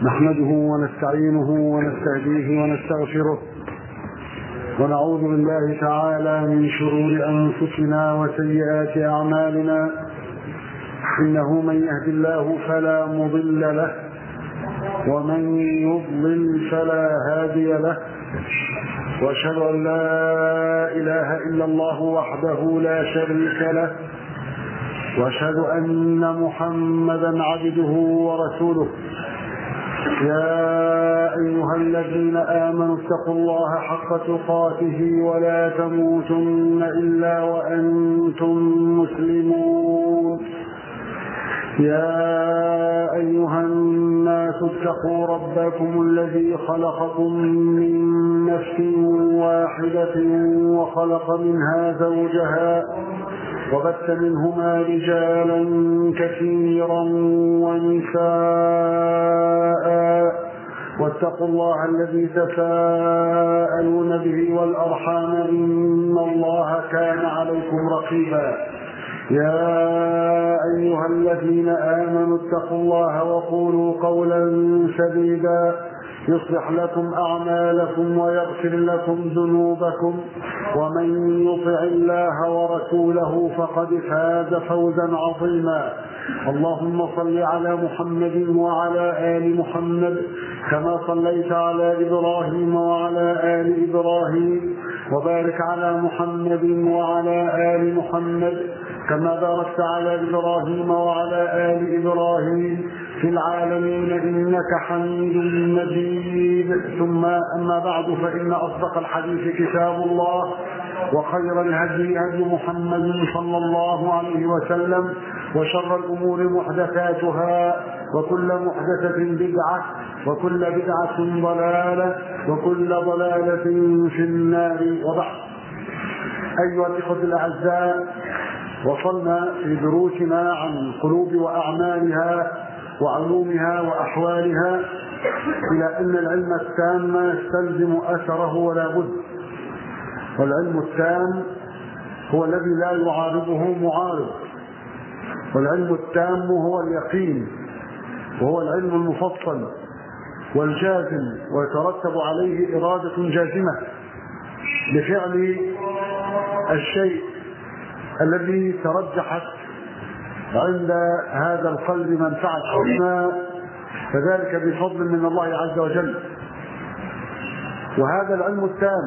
نحمده ونستعينه ونستهديه ونستغفره ونعوذ بالله تعالى من شرور انفسنا وسيئات اعمالنا انه من يهد الله فلا مضل له ومن يضلل فلا هادي له واشهد ان لا اله الا الله وحده لا شريك له واشهد ان محمدا عبده ورسوله يا ايها الذين امنوا اتقوا الله حق تقاته ولا تموتن الا وانتم مسلمون يا ايها الناس اتقوا ربكم الذي خلقكم من نفس واحده وخلق منها زوجها وبث منهما رجالا كثيرا ونساء واتقوا الله الذي تساءلون به والارحام ان الله كان عليكم رقيبا يا ايها الذين امنوا اتقوا الله وقولوا قولا سديدا يصلح لكم اعمالكم ويغفر لكم ذنوبكم ومن يطع الله ورسوله فقد فاز فوزا عظيما اللهم صل على محمد وعلى ال محمد كما صليت على ابراهيم وعلى ال ابراهيم وبارك على محمد وعلى ال محمد كما باركت على ابراهيم وعلى ال ابراهيم في العالمين انك حميد مجيد ثم اما بعد فان اصدق الحديث كتاب الله وخير الهدي هدي محمد صلى الله عليه وسلم وشر الامور محدثاتها وكل محدثه بدعه وكل بدعه ضلاله وكل ضلاله في النار وبعد ايها الاخوه الاعزاء وصلنا في دروسنا عن القلوب واعمالها وعلومها واحوالها الى ان العلم التام يستلزم اثره ولا بد والعلم التام هو الذي لا يعارضه معارض والعلم التام هو اليقين وهو العلم المفصل والجازم ويترتب عليه اراده جازمه لفعل الشيء الذي ترجحت عند هذا القلب منفعة حسنى فذلك بفضل من الله عز وجل وهذا العلم التام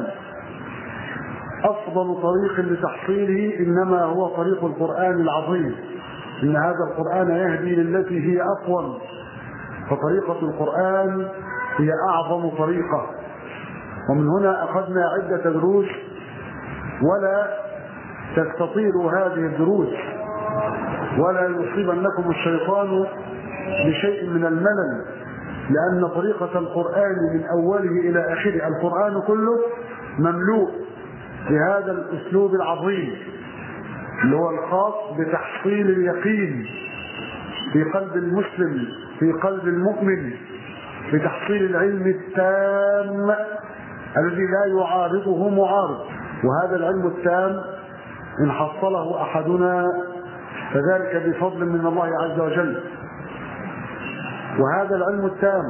أفضل طريق لتحصيله إنما هو طريق القرآن العظيم إن هذا القرآن يهدي للتي هي أقوم فطريقة القرآن هي أعظم طريقة ومن هنا أخذنا عدة دروس ولا تستطيل هذه الدروس ولا يصيبنكم الشيطان بشيء من الملل لأن طريقة القرآن من أوله إلى آخره القرآن كله مملوء بهذا الأسلوب العظيم اللي هو الخاص بتحصيل اليقين في قلب المسلم في قلب المؤمن بتحصيل العلم التام الذي لا يعارضه معارض وهذا العلم التام إن حصله أحدنا فذلك بفضل من الله عز وجل وهذا العلم التام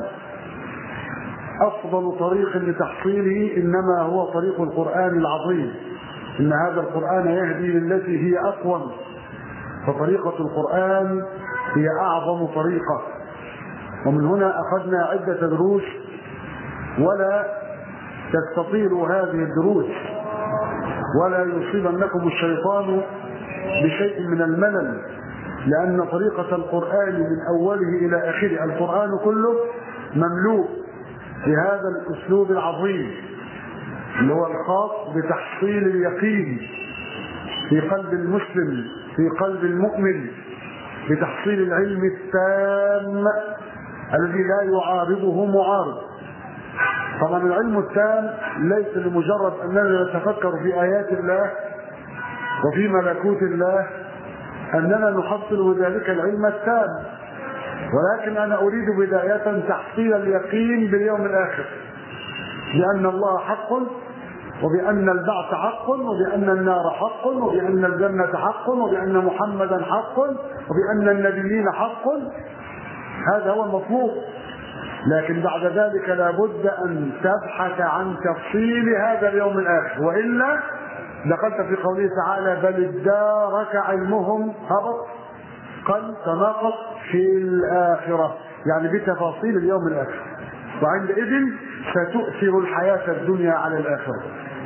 أفضل طريق لتحصيله إنما هو طريق القرآن العظيم إن هذا القرآن يهدي للتي هي أقوم فطريقة القرآن هي أعظم طريقة ومن هنا أخذنا عدة دروس ولا تستطيل هذه الدروس ولا يصيبنكم الشيطان بشيء من الملل لأن طريقة القرآن من أوله إلى آخره القرآن كله مملوء بهذا الأسلوب العظيم اللي هو الخاص بتحصيل اليقين في قلب المسلم في قلب المؤمن بتحصيل العلم التام الذي لا يعارضه معارض طبعا العلم التام ليس لمجرد اننا نتفكر في ايات الله وفي ملكوت الله اننا نحصل بذلك العلم التام ولكن انا اريد بدايه تحصيل اليقين باليوم الاخر بان الله حق وبان البعث حق وبان النار حق وبان الجنه حق وبان محمدا حق وبان النبيين حق هذا هو المطلوب لكن بعد ذلك لابد أن تبحث عن تفصيل هذا اليوم الآخر وإلا دخلت في قوله تعالى بل ادارك علمهم هبط قل تناقض في الآخرة يعني بتفاصيل اليوم الآخر وعندئذ ستؤثر الحياة الدنيا على الآخرة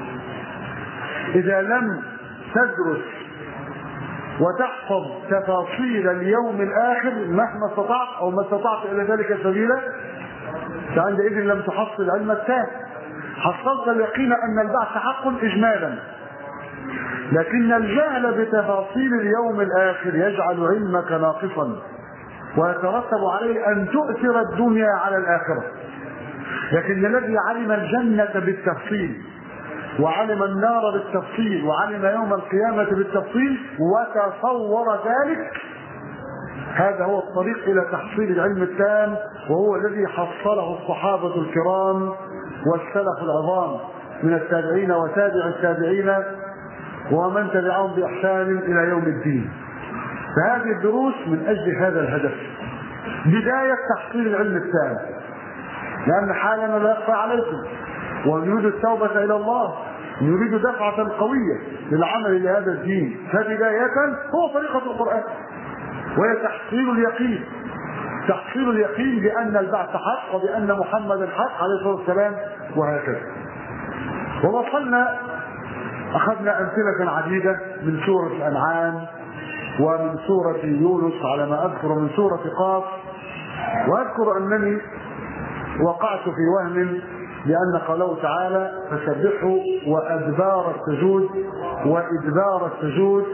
إذا لم تدرس وتحفظ تفاصيل اليوم الآخر مهما استطعت أو ما استطعت إلى ذلك سبيلا فعندئذ لم تحصل علم التام حصلت اليقين أن البعث حق إجمالا لكن الجهل بتفاصيل اليوم الآخر يجعل علمك ناقصا ويترتب عليه أن تؤثر الدنيا على الآخرة لكن الذي علم الجنة بالتفصيل وعلم النار بالتفصيل وعلم يوم القيامة بالتفصيل وتصور ذلك هذا هو الطريق إلى تحصيل العلم التام وهو الذي حصله الصحابة الكرام والسلف العظام من التابعين وتابع التابعين ومن تبعهم بإحسان إلى يوم الدين فهذه الدروس من أجل هذا الهدف بداية تحصيل العلم التام لأن حالنا لا يخفى عليكم ونريد التوبة إلى الله نريد دفعة قوية للعمل لهذا الدين فبداية هو طريقة القرآن وهي تحصيل اليقين تحصيل اليقين بأن البعث حق وبأن محمدا حق عليه الصلاة والسلام وهكذا ووصلنا أخذنا أمثلة عديدة من سورة الأنعام ومن سورة يونس على ما أذكر من سورة قاف وأذكر أنني وقعت في وهم لأن قوله تعالى فسبحوا وأدبار السجود وإدبار السجود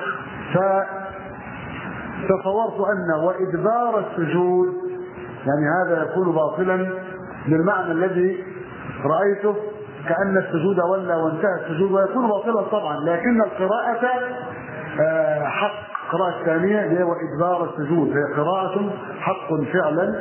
فتصورت أن وإدبار السجود يعني هذا يكون باطلا بالمعنى الذي رأيته كأن السجود ولى وانتهى السجود ويكون باطلا طبعا لكن القراءة حق القراءة الثانية هي وإدبار السجود هي قراءة حق فعلا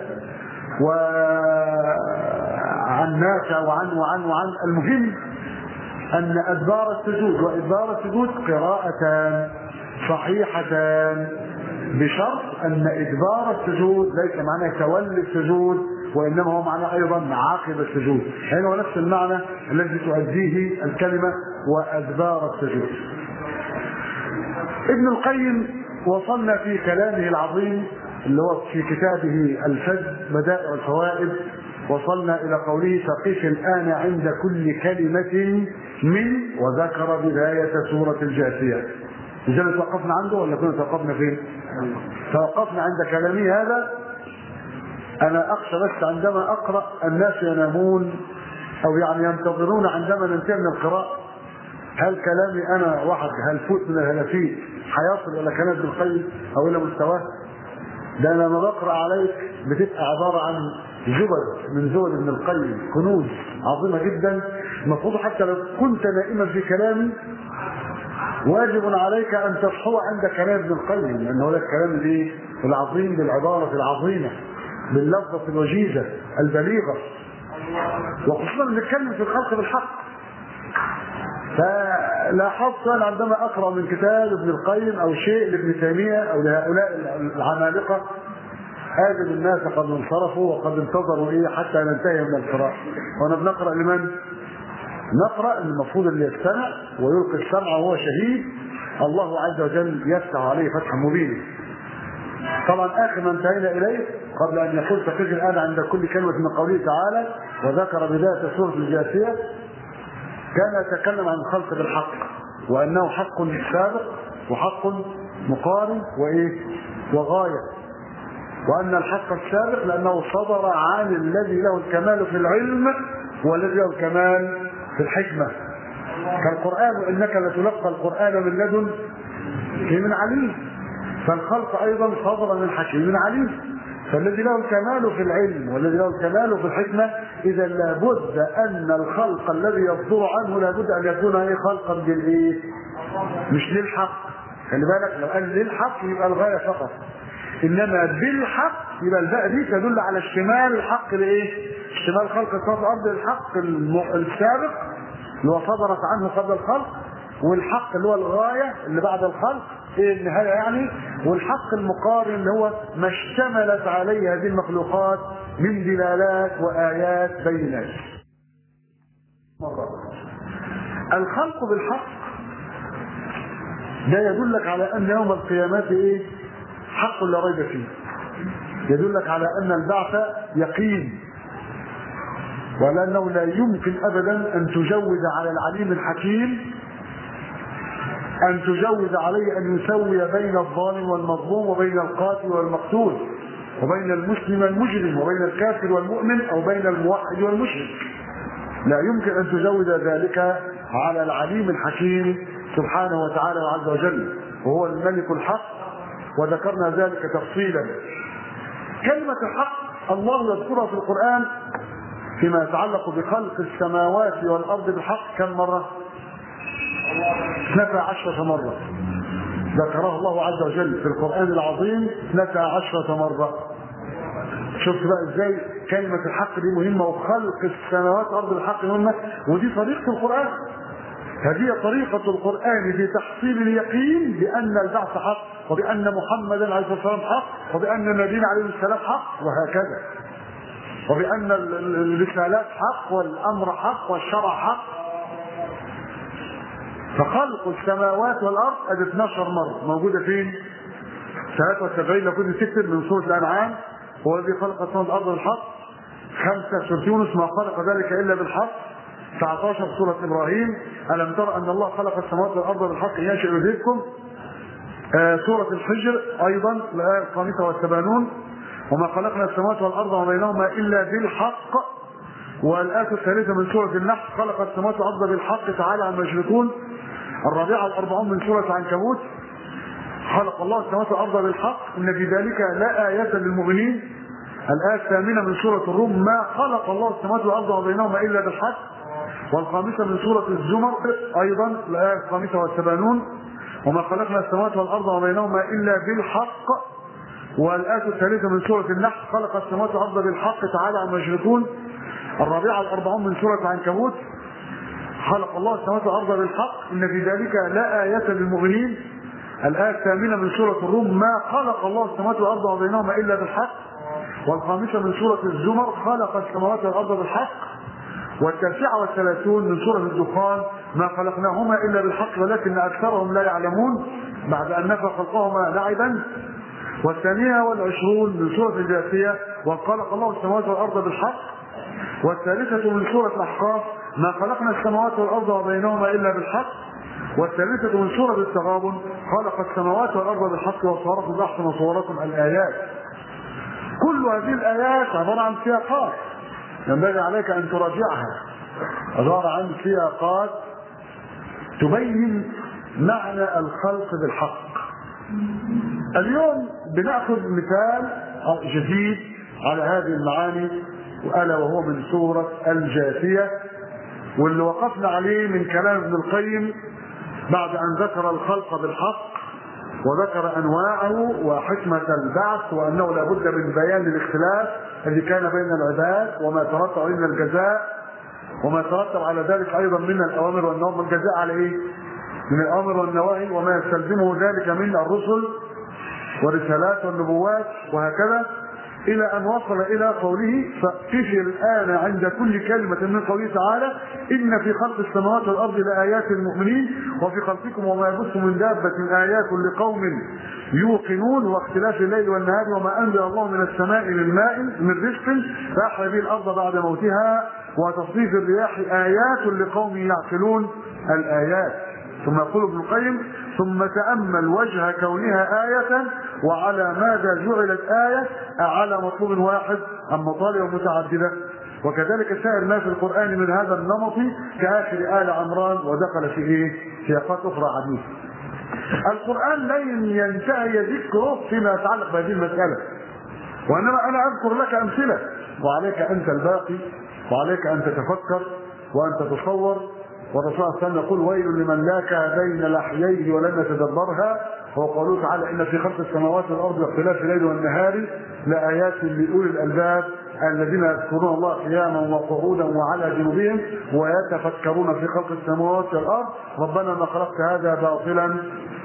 وعن نافع وعن وعن وعن المهم أن أدبار السجود وإدبار السجود قراءتان صحيحتان بشرط أن إدبار السجود ليس معناه تولي السجود وإنما هو معناه أيضا عاقب السجود هذا هو نفس المعنى الذي تؤديه الكلمة وأدبار السجود ابن القيم وصلنا في كلامه العظيم اللي هو في كتابه الفج بدائع الفوائد وصلنا الى قوله فقف الان عند كل كلمه من وذكر بدايه سوره الجاثيه لذلك توقفنا عنده ولا كنا توقفنا فين؟ توقفنا عند كلامه هذا انا اخشى بس عندما اقرا الناس ينامون او يعني ينتظرون عندما ننتهي من القراءه هل كلامي انا واحد هل فوت من الهلافيت هيصل الى كلام ابن القيم او الى مستواه ده انا لما بقرا عليك بتبقى عباره عن زبد من زبد ابن القيم كنوز عظيمه جدا المفروض حتى لو كنت نائما في كلامي واجب عليك ان تصحو عند كلام ابن القيم لان هو ده الكلام الايه؟ العظيم بالعباره العظيمه باللفظه الوجيزه البليغه وخصوصا بنتكلم في الخلق بالحق فلاحظت انا عندما اقرا من كتاب ابن القيم او شيء لابن تيميه او لهؤلاء العمالقه اجد الناس قد انصرفوا وقد انتظروا ايه حتى ننتهي من القراءه وانا بنقرا لمن؟ نقرا المفروض اللي يستمع ويلقي السمع وهو شهيد الله عز وجل يفتح عليه فتحا مبينا طبعا اخر ما انتهينا اليه قبل ان يقول فقف الان عند كل كلمه من قوله تعالى وذكر بدايه سوره الجاثيه كان يتكلم عن الخلق بالحق وانه حق سابق وحق مقارن وايه وغايه وان الحق السابق لانه صدر عن الذي له الكمال في العلم والذي له الكمال في الحكمه كالقران انك لتلقى القران من لدن من عليم فالخلق ايضا صدر من حكيم عليم فالذي له الكمال في العلم والذي له الكمال في الحكمة إذا لابد أن الخلق الذي يصدر عنه لابد أن يكون إيه خلقا بالإيه؟ مش للحق خلي بالك لو قال للحق يبقى الغاية فقط إنما بالحق يبقى الباء دي تدل على اشتمال الحق لإيه؟ اشتمال خلق السماوات والأرض الحق السابق اللي هو صدرت عنه قبل الخلق والحق اللي هو الغاية اللي بعد الخلق ايه النهايه يعني والحق المقارن اللي هو ما اشتملت عليه هذه المخلوقات من دلالات وايات بينات مرة. الخلق بالحق ده يدلك على ان يوم القيامة ايه حق لا ريب فيه يدلك على ان البعث يقين ولانه لا يمكن ابدا ان تجوز على العليم الحكيم ان تجوز عليه ان يسوي بين الظالم والمظلوم وبين القاتل والمقتول وبين المسلم والمجرم وبين الكافر والمؤمن او بين الموحد والمشرك لا يمكن ان تجوز ذلك على العليم الحكيم سبحانه وتعالى وعز وجل وهو الملك الحق وذكرنا ذلك تفصيلا كلمة الحق الله يذكرها في القرآن فيما يتعلق بخلق السماوات والأرض بالحق كم مرة؟ اثنتا عشرة مرة ذكرها الله عز وجل في القرآن العظيم اثنتا عشرة مرة شفت بقى ازاي كلمة الحق دي مهمة وخلق السماوات والأرض بالحق مهمة ودي طريقة القرآن هذه طريقة القرآن في تحصيل اليقين بأن البعث حق وبأن محمدا عليه الصلاة والسلام حق وبأن النبيين عليه السلام حق وهكذا وبأن الرسالات حق والأمر حق والشرع حق فخلق السماوات والأرض ادي 12 مرة موجودة فين؟ 73 لو كنت تكتب من سورة الأنعام هو الذي خلق السماوات والأرض بالحق خمسة سورة يونس ما خلق ذلك إلا بالحق 19 سورة إبراهيم ألم تر أن الله خلق السماوات والأرض بالحق ينشئ يذهبكم آه سورة الحجر أيضا الآية الخامسة والثمانون وما خلقنا السماوات والأرض وبينهما إلا بالحق والآية الثالثة من سورة النحل خلق السماوات والأرض بالحق تعالى عما يشركون الرابعة الأربعون من سورة العنكبوت خلق الله السماوات والأرض بالحق إن في ذلك لا آية للمؤمنين الآية الثامنة من سورة الروم ما خلق الله السماوات والأرض وبينهما إلا بالحق والخامسة من سورة الزمر أيضا الآية الخامسة والثمانون وما خلقنا السماوات والأرض وبينهما إلا بالحق والآية الثالثة من سورة النحل خلق السماوات والأرض بالحق تعالى عما يشركون الرابعة الأربعون من سورة العنكبوت خلق الله السماوات والأرض بالحق إن في ذلك لا آية للمؤمنين الآية الثامنة من سورة الروم ما خلق الله السماوات والأرض وبينهما إلا بالحق والخامسة من سورة الزمر خلق السماوات والأرض بالحق والتاسعة والثلاثون من سورة الدخان ما خلقناهما إلا بالحق ولكن أكثرهم لا يعلمون بعد أن نفى خلقهما لعبا والثانية والعشرون من سورة الجاثية وخلق الله السماوات والأرض بالحق والثالثة من سورة الأحقاف ما خلقنا السماوات والأرض وبينهما إلا بالحق والثالثة من سورة التغابن خلق السماوات والأرض بالحق وصوركم أحسن صوركم الآيات كل هذه الآيات عبارة عن سياقات ينبغي عليك أن تراجعها عبارة عن سياقات تبين معنى الخلق بالحق اليوم بناخذ مثال جديد على هذه المعاني والا وهو من سوره الجاثيه واللي وقفنا عليه من كلام ابن القيم بعد ان ذكر الخلق بالحق وذكر انواعه وحكمه البعث وانه لا بد من بيان الاختلاف الذي كان بين العباد وما ترتب عليه من الجزاء وما ترتب على ذلك ايضا من الاوامر والنواهي الجزاء على ايه؟ من الامر والنواهي وما يستلزمه ذلك من الرسل والرسالات والنبوات وهكذا الى ان وصل الى قوله فقف الان عند كل كلمه من قوله تعالى ان في خلق السماوات والارض لايات للمؤمنين وفي خلقكم وما يبث من دابه ايات لقوم يوقنون واختلاف الليل والنهار وما انزل الله من السماء من ماء من رزق فاحيا به الارض بعد موتها وتصريف الرياح ايات لقوم يعقلون الايات ثم يقول ابن القيم ثم تأمل وجه كونها آية وعلى ماذا جعلت آية أعلى مطلوب واحد أم مطالب متعددة وكذلك سائر ما في القرآن من هذا النمط كآخر آل عمران ودخل في إيه؟ سياقات أخرى عديدة. القرآن لن ينتهي ذكره فيما يتعلق بهذه المسألة. وإنما أنا أذكر لك أمثلة وعليك أنت الباقي وعليك أن تتفكر وأن تتصور والرسول صلى الله عليه وسلم يقول ويل لمن لاك بين لحييه ولم يتدبرها هو قوله تعالى ان في خلق السماوات والارض واختلاف الليل والنهار لايات لاولي الالباب الذين يذكرون الله قياما وقعودا وعلى جنوبهم ويتفكرون في خلق السماوات والارض ربنا ما خلقت هذا باطلا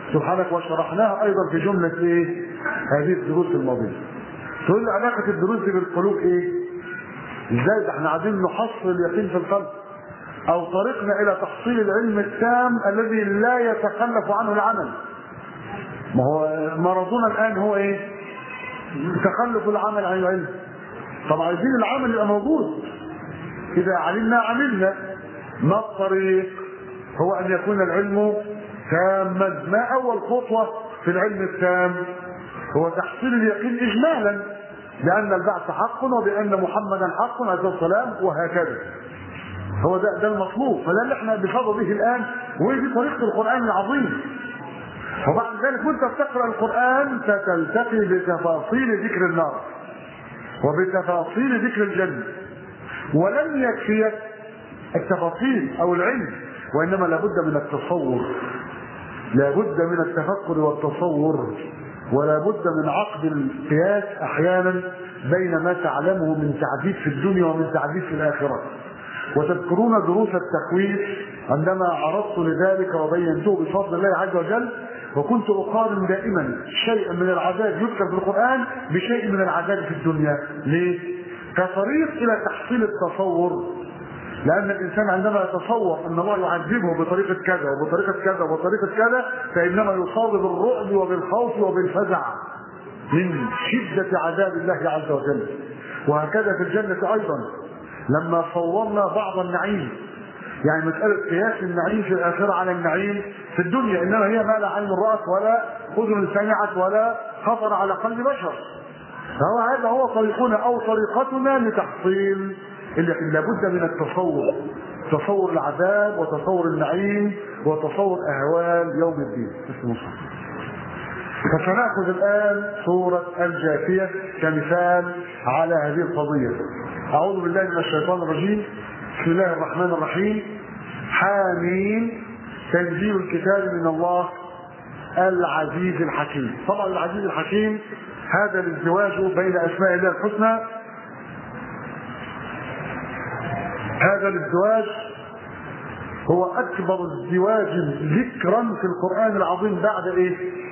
سبحانك وشرحناها ايضا في جمله ايه؟ هذه الدروس الماضيه. تقول لي علاقه الدروس دي بالقلوب ايه؟ ازاي ده احنا عايزين نحصل اليقين في القلب او طريقنا الى تحصيل العلم التام الذي لا يتخلف عنه العمل. ما هو مرضنا الان هو ايه؟ تخلف العمل عن العلم. طب عايزين العمل يبقى موجود. اذا علمنا عملنا ما الطريق؟ هو ان يكون العلم تاما ما اول خطوه في العلم التام هو تحصيل اليقين اجمالا بان البعث حق وبان محمدا حق عليه الصلاه والسلام وهكذا هو ده ده المطلوب فده اللي احنا بصدد به الان ودي طريقه القران العظيم وبعد ذلك وانت بتقرا القران ستلتقي بتفاصيل ذكر النار وبتفاصيل ذكر الجنه ولن يكفيك التفاصيل او العلم وانما لابد من التصور لابد من التفكر والتصور ولا بد من عقد القياس احيانا بين ما تعلمه من تعذيب في الدنيا ومن تعذيب في الاخره وتذكرون دروس التخويف عندما عرضت لذلك وبينته بفضل الله عز وجل وكنت اقارن دائما شيئا من العذاب يذكر في القران بشيء من العذاب في الدنيا ليه؟ كطريق الى تحصيل التصور لأن الإنسان عندما يتصور أن الله يعذبه بطريقة كذا وبطريقة كذا وبطريقة كذا فإنما يصاب بالرعب وبالخوف وبالفزع من شدة عذاب الله عز وجل وهكذا في الجنة أيضا لما صورنا بعض النعيم يعني مسألة قياس النعيم في الآخرة على النعيم في الدنيا إنما هي ما لا عين رأت ولا أذن سمعت ولا خطر على قلب بشر فهو هذا هو طريقنا أو طريقتنا لتحصيل لكن لابد من التصور تصور العذاب وتصور النعيم وتصور اهوال يوم الدين فسنأخذ الآن سورة الجاثية كمثال على هذه القضية أعوذ بالله من الشيطان الرجيم بسم الله الرحمن الرحيم حامين تنزيل الكتاب من الله العزيز الحكيم طبعا العزيز الحكيم هذا الازدواج بين أسماء الله الحسنى هذا الازدواج هو اكبر ازدواج ذكرا في القران العظيم بعد ايه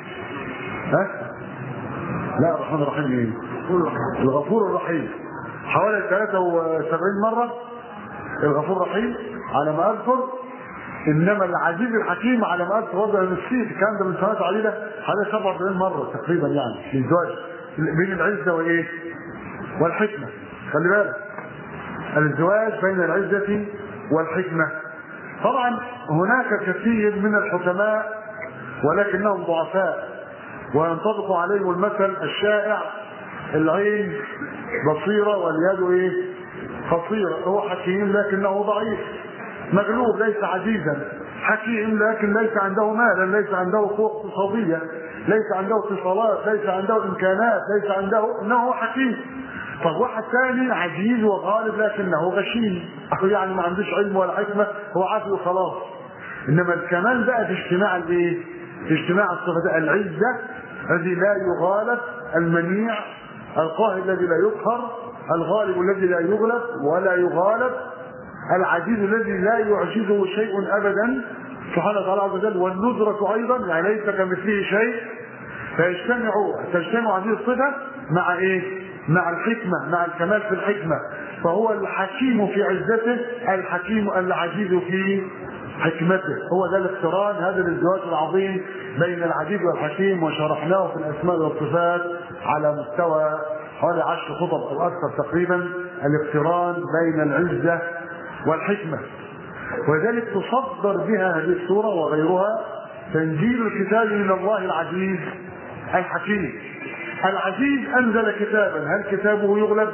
ها لا الرحمن الرحيم ايه الغفور الرحيم حوالي 73 مره الغفور الرحيم على ما اذكر انما العزيز الحكيم على ما اذكر وضع نسيت الكلام ده من سنوات عديده حوالي 47 مره تقريبا يعني في الازدواج بين العزه وايه والحكمه خلي بالك الازدواج بين العزة والحكمة طبعا هناك كثير من الحكماء ولكنهم ضعفاء وينطبق عليهم المثل الشائع العين بصيرة واليد ايه قصيرة هو حكيم لكنه ضعيف مغلوب ليس عزيزا حكيم لكن ليس عنده مالا ليس عنده قوة اقتصادية ليس عنده اتصالات ليس عنده امكانات ليس عنده انه حكيم طب واحد ثاني عزيز وغالب لكنه غشيم يعني ما عندوش علم ولا حكمه هو عافي وخلاص انما الكمال بقى في اجتماع الايه؟ في اجتماع الصفات العزه الذي لا يغالب المنيع القاهر الذي لا يقهر الغالب الذي لا يغلب ولا يغالب العزيز الذي لا يعجزه شيء ابدا سبحانه وتعالى عز وجل والندرة ايضا يعني ليس كمثله شيء فيجتمع تجتمع هذه الصفة مع ايه؟ مع الحكمة مع الكمال في الحكمة فهو الحكيم في عزته الحكيم العزيز في حكمته هو ده الاقتران هذا الازدواج العظيم بين العزيز والحكيم وشرحناه في الاسماء والصفات على مستوى حوالي عشر خطب او اكثر تقريبا الاقتران بين العزه والحكمه ولذلك تصدر بها هذه السوره وغيرها تنزيل الكتاب من الله العزيز الحكيم العزيز انزل كتابا هل كتابه يغلب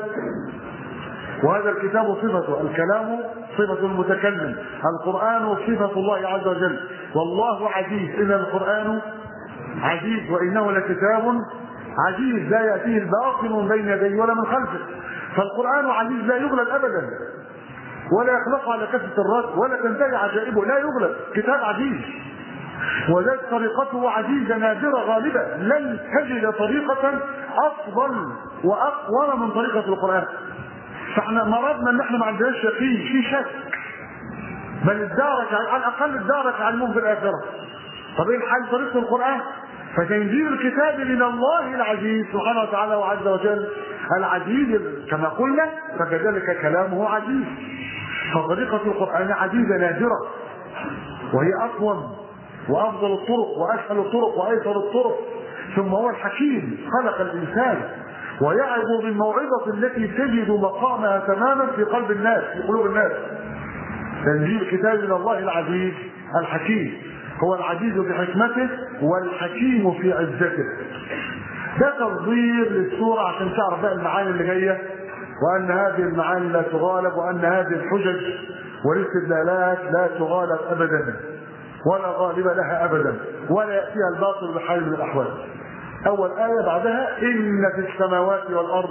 وهذا الكتاب صفته الكلام صفة المتكلم القرآن صفة الله عز وجل والله عزيز إذا القرآن عزيز وإنه لكتاب عزيز لا يأتيه الباطل من بين يديه ولا من خلفه فالقرآن عزيز لا يغلب أبدا ولا يخلق على كفة الرد ولا تنتهي عجائبه لا يغلب كتاب عزيز وذلك طريقته عزيزة نادرة غالبة لن تجد طريقة أفضل وأقوى من طريقة القرآن فاحنا مرضنا ان احنا ما عندناش يقين في شك بل ادارك على الاقل ادارك علمهم في الاخره طب ايه الحل طريقه القران فتنزيل الكتاب من الله العزيز سبحانه وتعالى وعز وجل العزيز كما قلنا فكذلك كلامه عزيز فطريقة القرآن عزيزة نادرة وهي أقوم وأفضل الطرق وأسهل الطرق وأيسر الطرق ثم هو الحكيم خلق الإنسان ويعظ بالموعظة التي تجد مقامها تماما في قلب الناس في قلوب الناس تنزيل كتاب من الله العزيز الحكيم هو العزيز بحكمته والحكيم في عزته ده تصدير للسورة عشان تعرف بقى المعاني اللي جاية وأن هذه المعاني لا تغالب وأن هذه الحجج والاستدلالات لا تغالب أبدا ولا غالب لها أبدا ولا يأتيها الباطل بحال من الأحوال أول آية بعدها إن في السماوات والأرض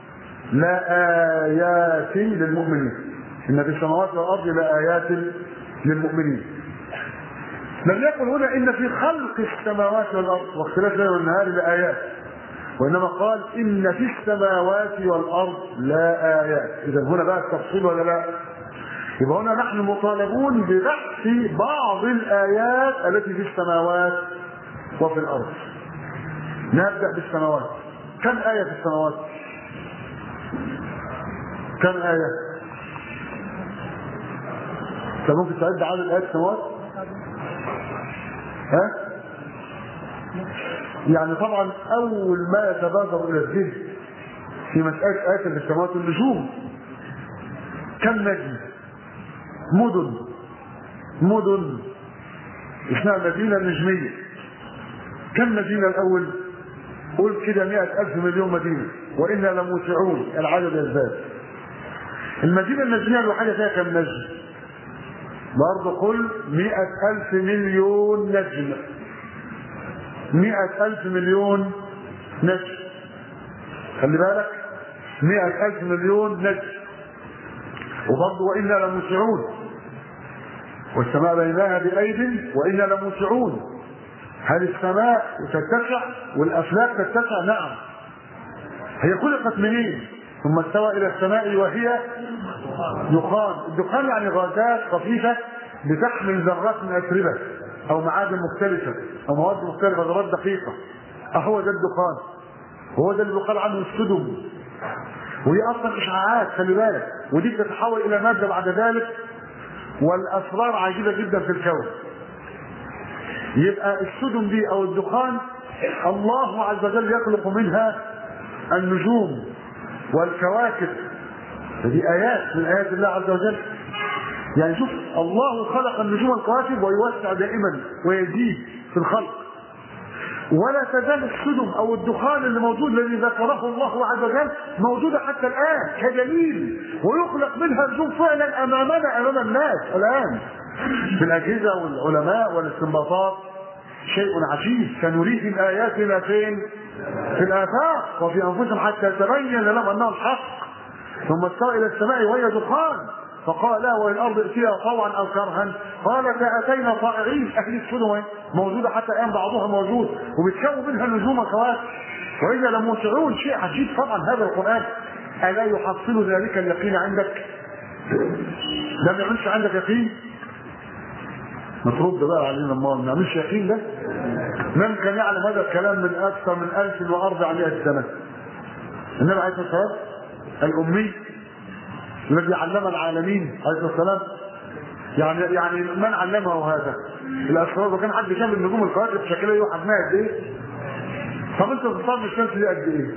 لآيات للمؤمنين إن في السماوات والأرض لآيات للمؤمنين لم يقل هنا إن في خلق السماوات والأرض واختلاف الليل والنهار لآيات وإنما قال إن في السماوات والأرض لا آيات إذا هنا بقى التفصيل ولا لا يبقى هنا نحن مطالبون ببحث بعض الآيات التي في السماوات وفي الأرض نبدأ بالسماوات كم آية في السماوات كم آية طب ممكن تعد عدد آيات السماوات ها يعني طبعا اول ما يتبادر الى الذهن في مساله ايه في السماوات النجوم كم نجم مدن مدن اسمها مدينه نجميه كم مدينه الاول قول كده مئة ألف مليون مدينة وإنا لموسعون العدد يزداد المدينة النجمية الوحيدة فيها كم نجم برضه قل مئة ألف مليون نجم مئة ألف مليون نجم خلي بالك مئة ألف مليون نجم وبرضه وإنا لموسعون والسماء بيناها بأيد وإنا لموسعون هل السماء تتسع والأفلاك تتسع نعم هي خلقت منين ثم استوى إلى السماء وهي دخان الدخان يعني غازات خفيفة بتحمل ذرات من أتربة أو معادن مختلفة أو مواد مختلفة ذرات دقيقة أهو ده الدخان هو ده اللي بيقال عنه السدم وهي أصلا إشعاعات خلي بالك ودي بتتحول إلى مادة بعد ذلك والأسرار عجيبة جدا في الكون يبقى السدم دي أو الدخان الله عز وجل يخلق منها النجوم والكواكب فدي آيات من آيات الله عز وجل يعني شوف الله خلق النجوم والكواكب ويوسع دائما ويزيد في الخلق ولا تزال السدم او الدخان اللي موجود الذي ذكره الله عز وجل موجوده حتى الان كدليل ويخلق منها نجوم فعلا امامنا امام الناس الان في الاجهزه والعلماء والاستنباطات شيء عجيب سنريهم اياتنا فين؟ في الافاق وفي انفسهم حتى يتبين لهم انه الحق ثم استوى الى السماء وهي دخان فقال لا والارض ائتيها طوعا او كرها قالت اتينا طائعين اهل السدن موجوده حتى الان بعضها موجود وبتكون منها نجوم كواكب واذا لموسعون شيء عجيب طبعا هذا القران الا يحصل ذلك اليقين عندك؟ ده ما يعملش عندك يقين؟ ما ترد بقى علينا ما ما نعملش يقين ده من كان يعلم هذا الكلام من اكثر من 1400 سنه النبي عليه الصلاه والسلام الامي الذي علم العالمين عليه الصلاه والسلام يعني يعني من علمه هذا؟ الاسرار وكان حد شاف النجوم الكواكب شكلها ايه وحجمها قد ايه؟ طب انت بتصاب الشمس دي قد ايه؟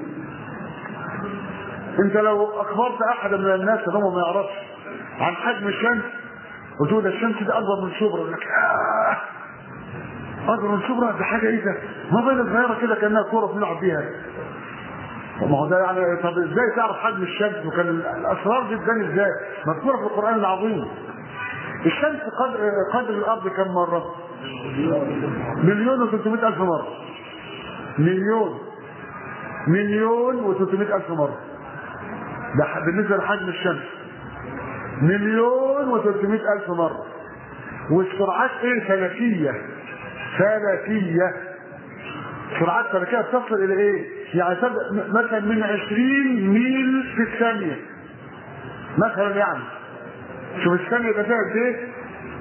انت لو اخبرت احد من الناس اللي هو ما يعرفش عن حجم الشمس قلت له ده الشمس دي اكبر من شبرا يقول لك آه اكبر من شبرا ده حاجه ايه ده؟ ما بين صغيره كده كانها كوره بنلعب بيها ما هو ده يعني طب ازاي تعرف حجم الشمس وكان الاسرار دي تبان ازاي؟ مذكوره في القران العظيم. الشمس قدر قدر الارض كم مره؟ مليون و الف مره. مليون مليون و الف مره. ده بالنسبه لحجم الشمس. مليون و الف مره. والسرعات ايه؟ فلكيه. فلكيه. سرعات فلكيه بتصل الى ايه؟ يعني تبدا مثلا من 20 ميل في الثانيه مثلا يعني شوف الثانيه ده فيها قد ايه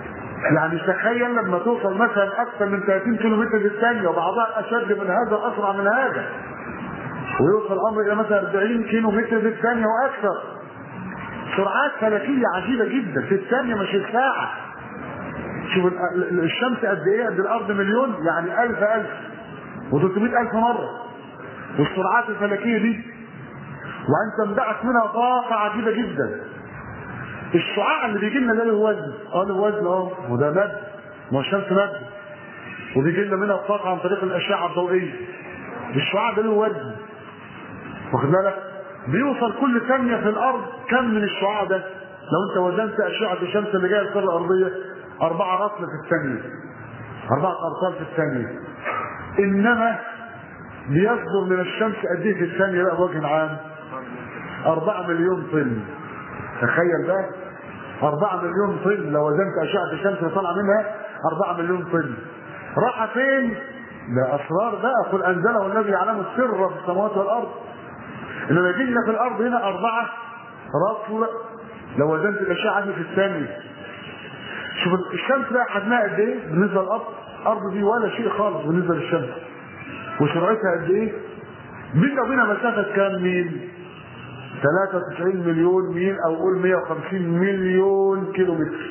يعني تخيل لما توصل مثلا اكثر من 30 كيلو متر في الثانيه وبعضها اشد من هذا اسرع من هذا ويوصل الامر الى مثلا 40 كيلو متر في الثانيه واكثر سرعات فلكيه عجيبه جدا في الثانيه مش الساعه شوف ال- ال- الشمس قد ايه قد الارض مليون يعني ألف ألف و300 ألف مرة والسرعات الفلكية دي وأنت انبعث منها طاقة عجيبة جدا الشعاع اللي بيجي لنا ده له وزن اه له وزن اه وده مد ما هو الشمس مد وبيجي لنا منها الطاقة عن طريق الأشعة الضوئية الشعاع ده له وزن واخد بالك بيوصل كل ثانية في الأرض كم من الشعاع ده لو أنت وزنت أشعة الشمس اللي جاية الكرة الأرضية أربعة رطل في الثانية أربعة أرطال في الثانية إنما بيصدر من الشمس قد إيه في الثانية بقى بوجه عام أربعة مليون طن تخيل بقى أربعة مليون طن لو وزنت أشعة الشمس اللي طالعة منها أربعة مليون طن راح فين؟ ده أسرار بقى قل أنزله الذي يعلم السر في السماوات والأرض إنما يجي لنا في الأرض هنا أربعة رطل لو وزنت الأشعة دي في الثانية شوف الشمس بقى حجمها قد ايه بالنسبه للارض الارض دي ولا شيء خالص بالنسبه للشمس وسرعتها قد ايه بيننا وبينها مسافه كام ميل 93 مليون ميل او قول 150 مليون كيلو متر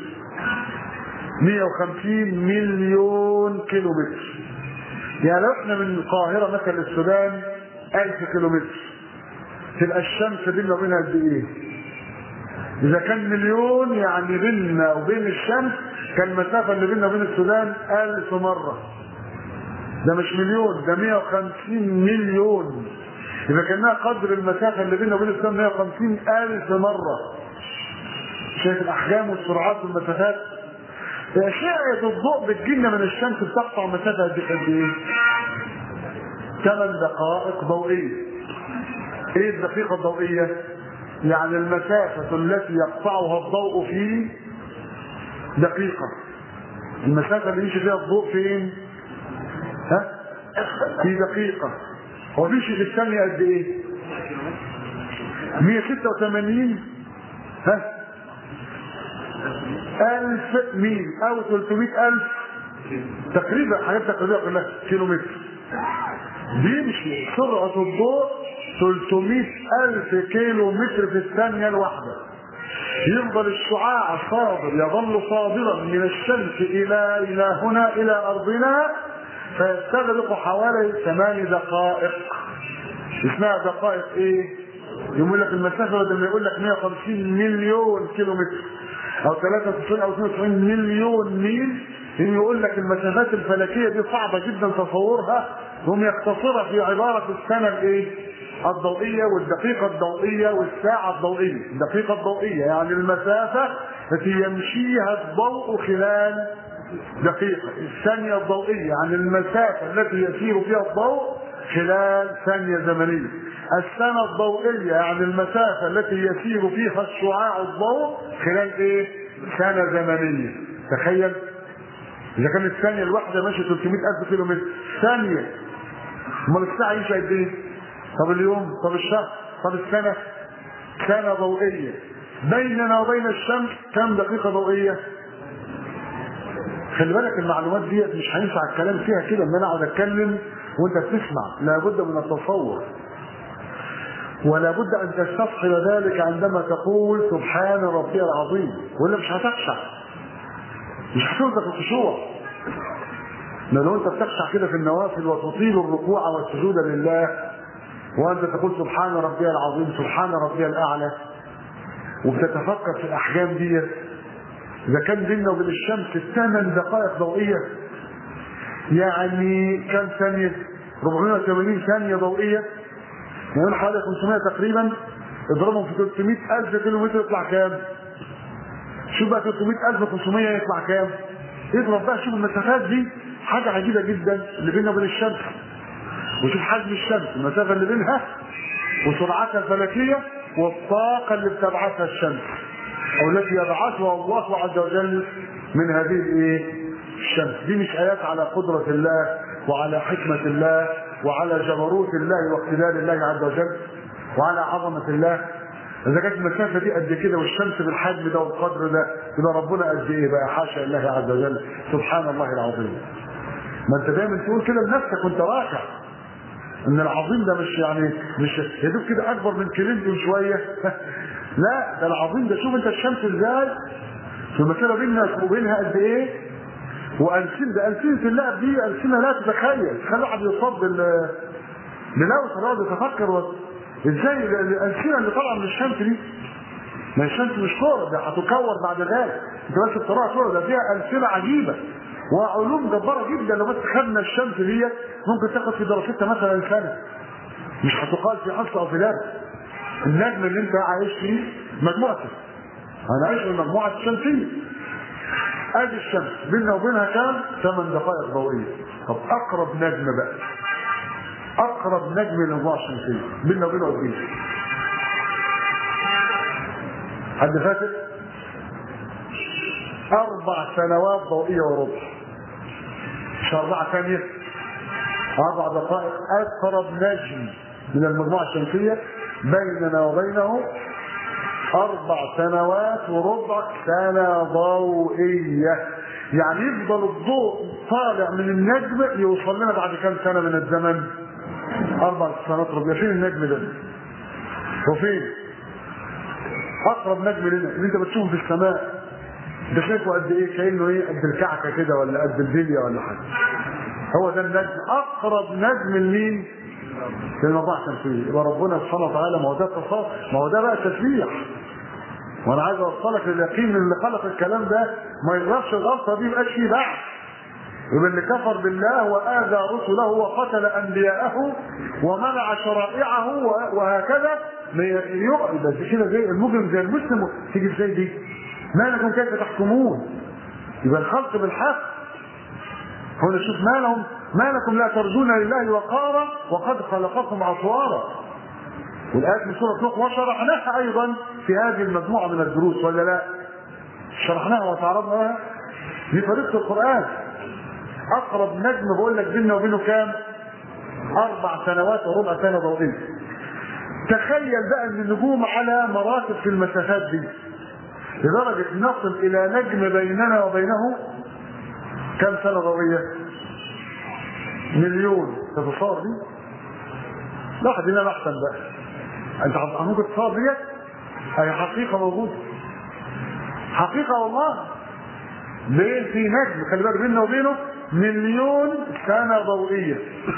150 مليون كيلو متر يعني لو احنا من القاهره مثلا للسودان 1000 كيلو متر تبقى الشمس بيننا وبينها قد ايه؟ إذا كان مليون يعني بيننا وبين الشمس كان المسافة اللي بيننا وبين السودان ألف مرة. ده مش مليون ده 150 مليون. إذا كانها قدر المسافة اللي بيننا وبين السودان 150 ألف مرة. شايف الأحجام والسرعات والمسافات؟ أشعة الضوء بتجينا من الشمس بتقطع مسافة قد إيه؟ 8 دقائق ضوئية. إيه الدقيقة الضوئية؟ يعني المسافة التي يقطعها الضوء في دقيقة المسافة اللي يمشي فيها الضوء فين؟ ها؟ في دقيقة هو بيمشي في الثانية قد ايه؟ 186 ها؟ ألف ميل أو 300 ألف تقريبا حاجات تقريبا كلها كيلو متر بيمشي سرعة الضوء 300 ألف كيلو متر في الثانية الواحدة يفضل الشعاع صادر يظل صادرا من الشمس إلى إلى هنا إلى أرضنا فيستغرق حوالي ثمان دقائق اسمها دقائق إيه؟ يقول لك المسافة بدل ما يقول لك 150 مليون كيلو متر أو 93 أو 92 مليون ميل يقول لك المسافات الفلكية دي صعبة جدا تصورها هم يقتصرها في عبارة السنة الإيه؟ الضوئية والدقيقة الضوئية والساعة الضوئية الدقيقة الضوئية يعني المسافة التي يمشيها الضوء خلال دقيقة الثانية الضوئية يعني المسافة التي يسير فيها الضوء خلال ثانية زمنية السنة الضوئية يعني المسافة التي يسير فيها الشعاع الضوء خلال ايه سنة زمنية تخيل إذا كانت الثانية الواحدة ماشية 300 ألف كيلو متر ثانية أمال الساعة يمشي قد إيه؟ طب اليوم طب الشهر طب السنة سنة ضوئية بيننا وبين الشمس كم دقيقة ضوئية خلي بالك المعلومات ديت مش هينفع الكلام فيها كده ان انا اقعد اتكلم وانت بتسمع لابد من التصور ولا بد ان تستصحب ذلك عندما تقول سبحان ربي العظيم ولا مش هتخشع مش هتلقى الخشوع لو انت بتخشع كده في النوافل وتطيل الركوع والسجود لله وانت تقول سبحان ربي العظيم سبحان ربي الاعلى وبتتفكر في الاحجام دي اذا كان بيننا وبين الشمس ثمان دقائق ضوئيه يعني كم ثانيه 480 ثانيه ضوئيه يعني حوالي 500 تقريبا اضربهم في 300 الف كيلو متر يطلع كام شوف بقى 300 الف 500 يطلع كام اضرب بقى شوف المسافات دي حاجه عجيبه جدا اللي بيننا وبين الشمس وشوف حجم الشمس المسافة اللي بينها وسرعتها الفلكية والطاقة اللي بتبعثها الشمس أو التي يبعثها الله عز وجل من هذه الإيه؟ الشمس دي مش آيات على قدرة الله وعلى حكمة الله وعلى جبروت الله واقتدار الله عز وجل وعلى عظمة الله اذا كانت المسافه دي قد كده والشمس بالحجم ده والقدر ده يبقى ربنا قد ايه بقى حاشا الله عز وجل سبحان الله العظيم ما انت دايما تقول كده لنفسك وانت راكع ان العظيم ده مش يعني مش يا دوب كده اكبر من كلمته شويه لا ده العظيم ده شوف انت الشمس ازاي في المسافه بيننا وبينها قد ايه والسن ده السنه اللعب دي السنه لا تتخيل تخلي واحد يصاب بال بلوث الارض يتفكر و... ازاي الالسنه اللي طالعه من الشمس دي ما الشمس مش كوره ده هتكور بعد ذلك انت بس بتراها كوره ده فيها السنه عجيبه وعلوم جباره جدا لو بس خدنا الشمس ديت ممكن تاخد في دراستها مثلا سنه مش هتقال في حصه او في درس النجم اللي انت عايش فيه مجموعته انا عايش في المجموعه الشمسيه ادي الشمس بيننا وبينها كام؟ ثمان دقائق ضوئيه طب اقرب نجم بقى اقرب نجم للمجموعه الشمسيه بيننا وبينه قد ايه؟ حد فاكر؟ اربع سنوات ضوئيه وربع مش اربعه ثانيه اربع دقائق اقرب نجم من المجموعه الشمسيه بيننا وبينه اربع سنوات وربع سنه ضوئيه يعني يفضل الضوء طالع من النجم يوصل لنا بعد كام سنه من الزمن اربع سنوات ربع فين النجم ده وفين اقرب نجم لنا اللي انت بتشوفه في السماء ده شايفه قد ايه كانه ايه قد الكعكه كده ولا قد البليه ولا حاجه هو ده النجم اقرب نجم لمين للموضوع الشمسيه يبقى ربنا سبحانه وتعالى ما هو ده تصور ما هو ده بقى تسبيح وانا عايز اوصلك لليقين ان اللي خلق الكلام ده ما يغلطش الغلطه دي يبقاش فيه بعد يبقى اللي كفر بالله واذى رسله وقتل انبياءه ومنع شرائعه وهكذا يقعد بس كده زي المجرم زي المسلم تيجي ازاي دي؟ ما لكم كيف تحكمون؟ يبقى الخلق بالحق هنا شوف ما لهم ما لكم لا ترجون لله وقارا وقد خلقكم اطوارا والآيات من سورة نوح وشرحناها أيضا في هذه المجموعة من الدروس ولا لا؟ شرحناها وتعرضناها دي طريقة القرآن أقرب نجم بقول لك بيننا وبينه كام؟ أربع سنوات وربع سنة ضوئية. تخيل بقى أن النجوم على مراتب في المسافات دي لدرجة نصل إلى نجم بيننا وبينه كم سنة ضوئية؟ مليون تتصور دي؟ لا حد ينام أحسن بقى انت ممكن تصور ديت هي حقيقه موجوده حقيقه والله ليه في نجم خلي بالك بيننا وبينه مليون سنه ضوئيه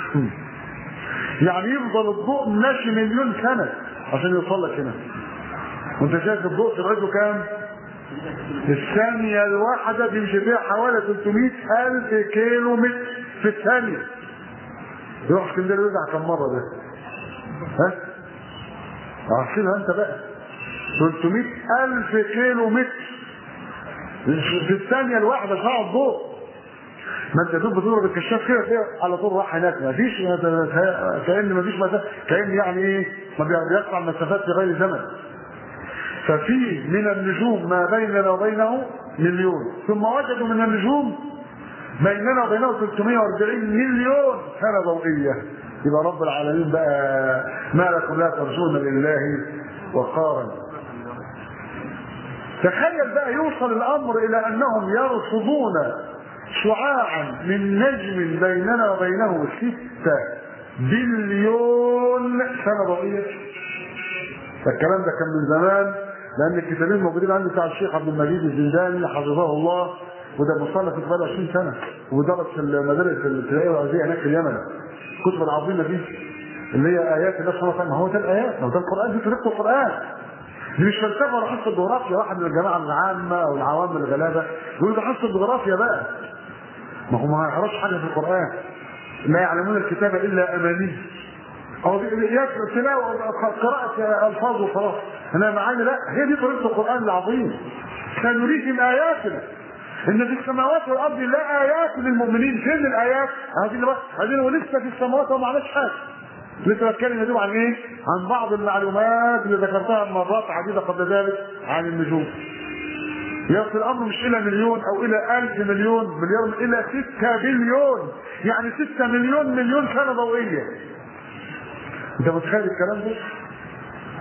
يعني يفضل الضوء ماشي مليون سنه عشان يوصل لك هنا وانت شايف الضوء سرعته كام؟ الثانية الواحدة بيمشي فيها حوالي 300 ألف كيلو متر في الثانية. يروح اسكندرية يرجع كم مرة ده؟ ها؟ عارفينها انت بقى 300 ألف كيلو متر في الثانية الواحدة ساعة الضوء ما انت دوب بتضرب الكشاف كده تلاقي على طول راح هناك ما فيش كأن ما فيش مسافة كأن يعني ايه ما بيقطع المسافات في غير زمن ففي من النجوم ما بيننا وبينه مليون ثم وجدوا من النجوم بيننا وبينه 340 مليون سنة ضوئية يبقى رب العالمين بقى ما لكم لا ترجون لله وقارا تخيل بقى يوصل الامر الى انهم يرصدون شعاعا من نجم بيننا وبينه ستة بليون سنة ضوئية الكلام ده كان من زمان لان الكتابين الموجودين عندي بتاع الشيخ عبد المجيد الزنداني حفظه الله وده مصنف في بقاله 20 سنه ودرس في المدارس الابتدائيه والعزيه هناك في اليمن الكتب العظيمه دي اللي هي ايات الله سبحانه وتعالى ما هو ده الايات ما هو ده القران دي طريقه القران دي مش فلسفه ولا حصه جغرافيا واحد من الجماعه العامه او العوام الغلابه يقول ده حصه جغرافيا بقى ما هو ما يعرفش حاجه في القران لا يعلمون الكتاب الا اماني او يكفي تلاوه قراءه الفاظ وخلاص انا معاني لا هي دي طريقه القران العظيم سنريهم اياتنا ان في السماوات والارض لا ايات للمؤمنين فين الايات هذه اللي هذه ولسه في السماوات وما عملش حاجه لسه بتكلم يا عن ايه عن بعض المعلومات اللي ذكرتها مرات عديده قبل ذلك عن النجوم يصل الامر مش الى مليون او الى الف مليون مليون الى ستة بليون يعني ستة مليون مليون سنة ضوئية انت متخيل الكلام ده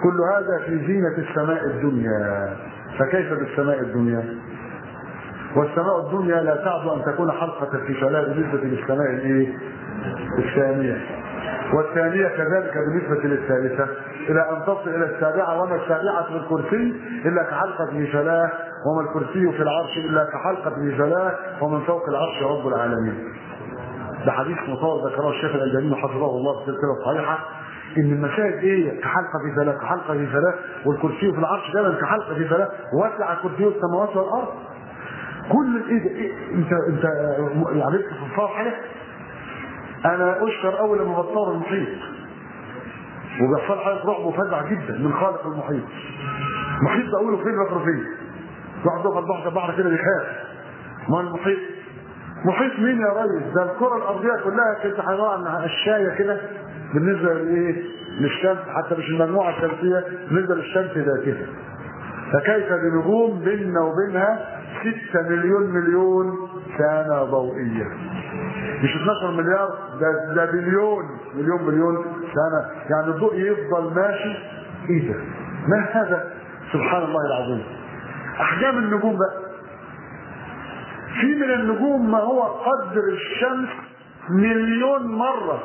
كل هذا في زينة السماء الدنيا فكيف بالسماء الدنيا والسماء الدنيا لا تعد أن تكون حلقة في فلاة بالنسبة للسماء الإيه؟ الثانية والثانية كذلك بالنسبة للثالثة إلى أن تصل إلى السابعة وما السابعة في الكرسي إلا كحلقة ميزلاه وما الكرسي في العرش إلا كحلقة ميزلاه ومن فوق العرش رب العالمين ده حديث مطول ذكره الشيخ الألباني حفظه الله في السلسلة الصحيحة ان المسائل ايه كحلقه في فلاة كحلقه في فلاة والكرسي في العرش دايما كحلقه في فلاة واسع كرسي السماوات والارض كل ايه ده إيه انت انت يعني في الفار حاجه انا اشكر اول لما بتصور المحيط وبيحصل حاله رعب وفزع جدا من خالق المحيط المحيط ده اقوله فين بكره فين واحد يقف البحر البحر كده بيخاف ما المحيط محيط مين يا ريس ده الكره الارضيه كلها كانت عباره عن الشايه كده بالنسبه لايه للشمس حتى مش المجموعه الشمسيه بالنسبه للشمس ذاتها فكيف بنجوم بيننا وبينها 6 مليون مليون سنه ضوئيه مش 12 مليار ده ده بليون مليون مليون سنه يعني الضوء يفضل ماشي ايه ده ما هذا سبحان الله العظيم احجام النجوم بقى في من النجوم ما هو قدر الشمس مليون مره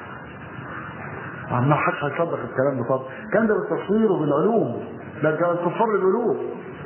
ما حدش هيصدق الكلام ده طبعا كان ده بالتصوير وبالعلوم ده كان الكفار العلوم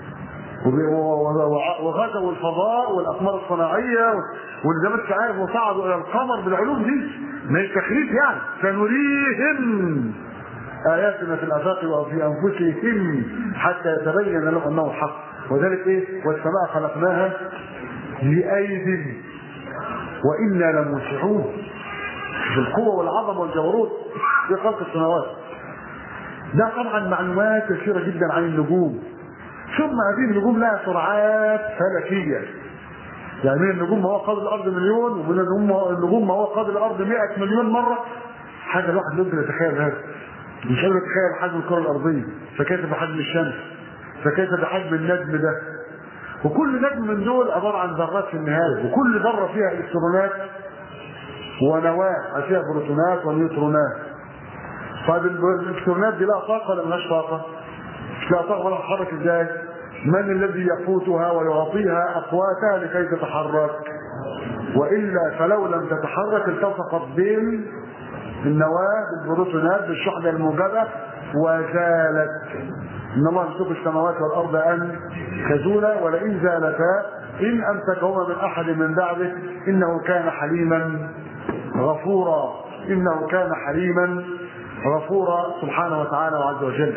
وغزوا الفضاء والاقمار الصناعيه واللي زي ما انت عارف وصعدوا الى القمر بالعلوم دي مش تخريف يعني سنريهم اياتنا في الافاق وفي انفسهم حتى يتبين لهم انه الحق وذلك ايه والسماء خلقناها بايد وانا لموسعون في القوه والعظمه والجبروت في خلق السماوات ده طبعا معلومات كثيره جدا عن النجوم ثم هذه النجوم لها سرعات فلكيه يعني من النجوم ما هو قاضي الارض مليون ومن النجوم النجوم ما هو قاضي الارض 100 مليون مره حاجه الواحد يمكن يتخيل هذا مش قادر يتخيل حجم الكره الارضيه فكيف بحجم الشمس فكيف بحجم النجم ده وكل نجم من دول عباره عن ذرات في النهايه وكل ذره فيها الكترونات ونواه فيها بروتونات ونيوترونات طيب الالكترونات دي لها طاقه ولا ملهاش طاقه؟ مش لها طاقه ولا تتحرك ازاي؟ من الذي يقوتها ويعطيها اقواتها لكي تتحرك؟ والا فلو لم تتحرك التصقت بين النواه بالبروتونات بالشحنه الموجبه وزالت ان الله يمسك السماوات والارض ان تزولا ولئن زالتا ان امسكهما من احد من بعده انه كان حليما غفورا انه كان حليما غفورا سبحانه وتعالى وعز وجل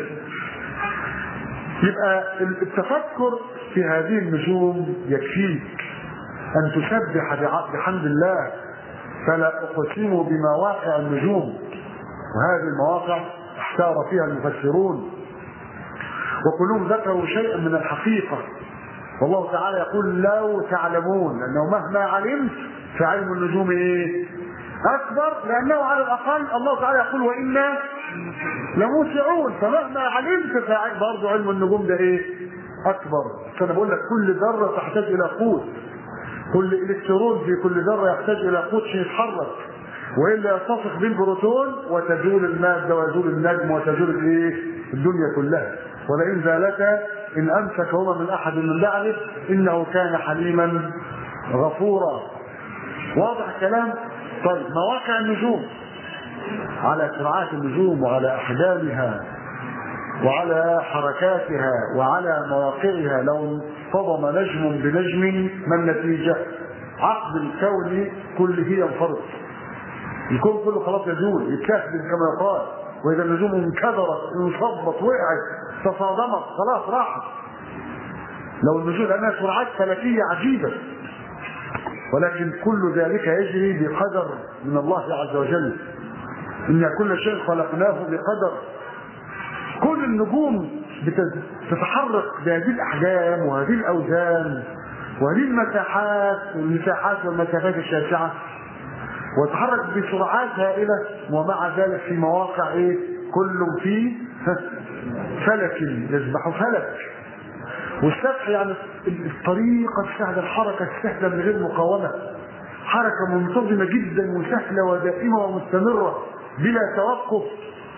يبقى التفكر في هذه النجوم يكفيك ان تسبح بحمد الله فلا اقسم بمواقع النجوم وهذه المواقع احتار فيها المفسرون وكلهم ذكروا شيئا من الحقيقه والله تعالى يقول لو تعلمون انه مهما علمت فعلم النجوم ايه؟ اكبر لانه على الاقل الله تعالى يقول وانا لموسعون فمهما علمت فعلم برضه علم النجوم ده ايه؟ اكبر فانا بقول لك كل ذره تحتاج الى قوت كل الكترون في كل ذره يحتاج الى قوت عشان يتحرك والا يلتصق بالبروتون وتزول الماده ويزول النجم وتزول الايه؟ الدنيا كلها ولئن زالتا ان امسكهما من احد من بعده انه كان حليما غفورا واضح الكلام طيب مواقع النجوم على سرعات النجوم وعلى احجامها وعلى حركاتها وعلى مواقعها لو انصدم نجم بنجم ما النتيجه عقد الكون كله ينفرط الكون كله خلاص يزول يتكهدم كما يقال واذا النجوم انكدرت انصبت وقعت تصادمت خلاص راحت لو النجوم لانها سرعات فلكيه عجيبه ولكن كل ذلك يجري بقدر من الله عز وجل ان كل شيء خلقناه بقدر كل النجوم بتتحرك بهذه الاحجام وهذه الاوزان وهذه المساحات والمساحات والمسافات الشاسعه وتتحرك بسرعات هائله ومع ذلك في مواقع ايه كل في فلك يسبح فلك والسبح يعني الطريقة السهلة الحركة السهلة من غير مقاومة حركة منتظمة جدا وسهلة ودائمة ومستمرة بلا توقف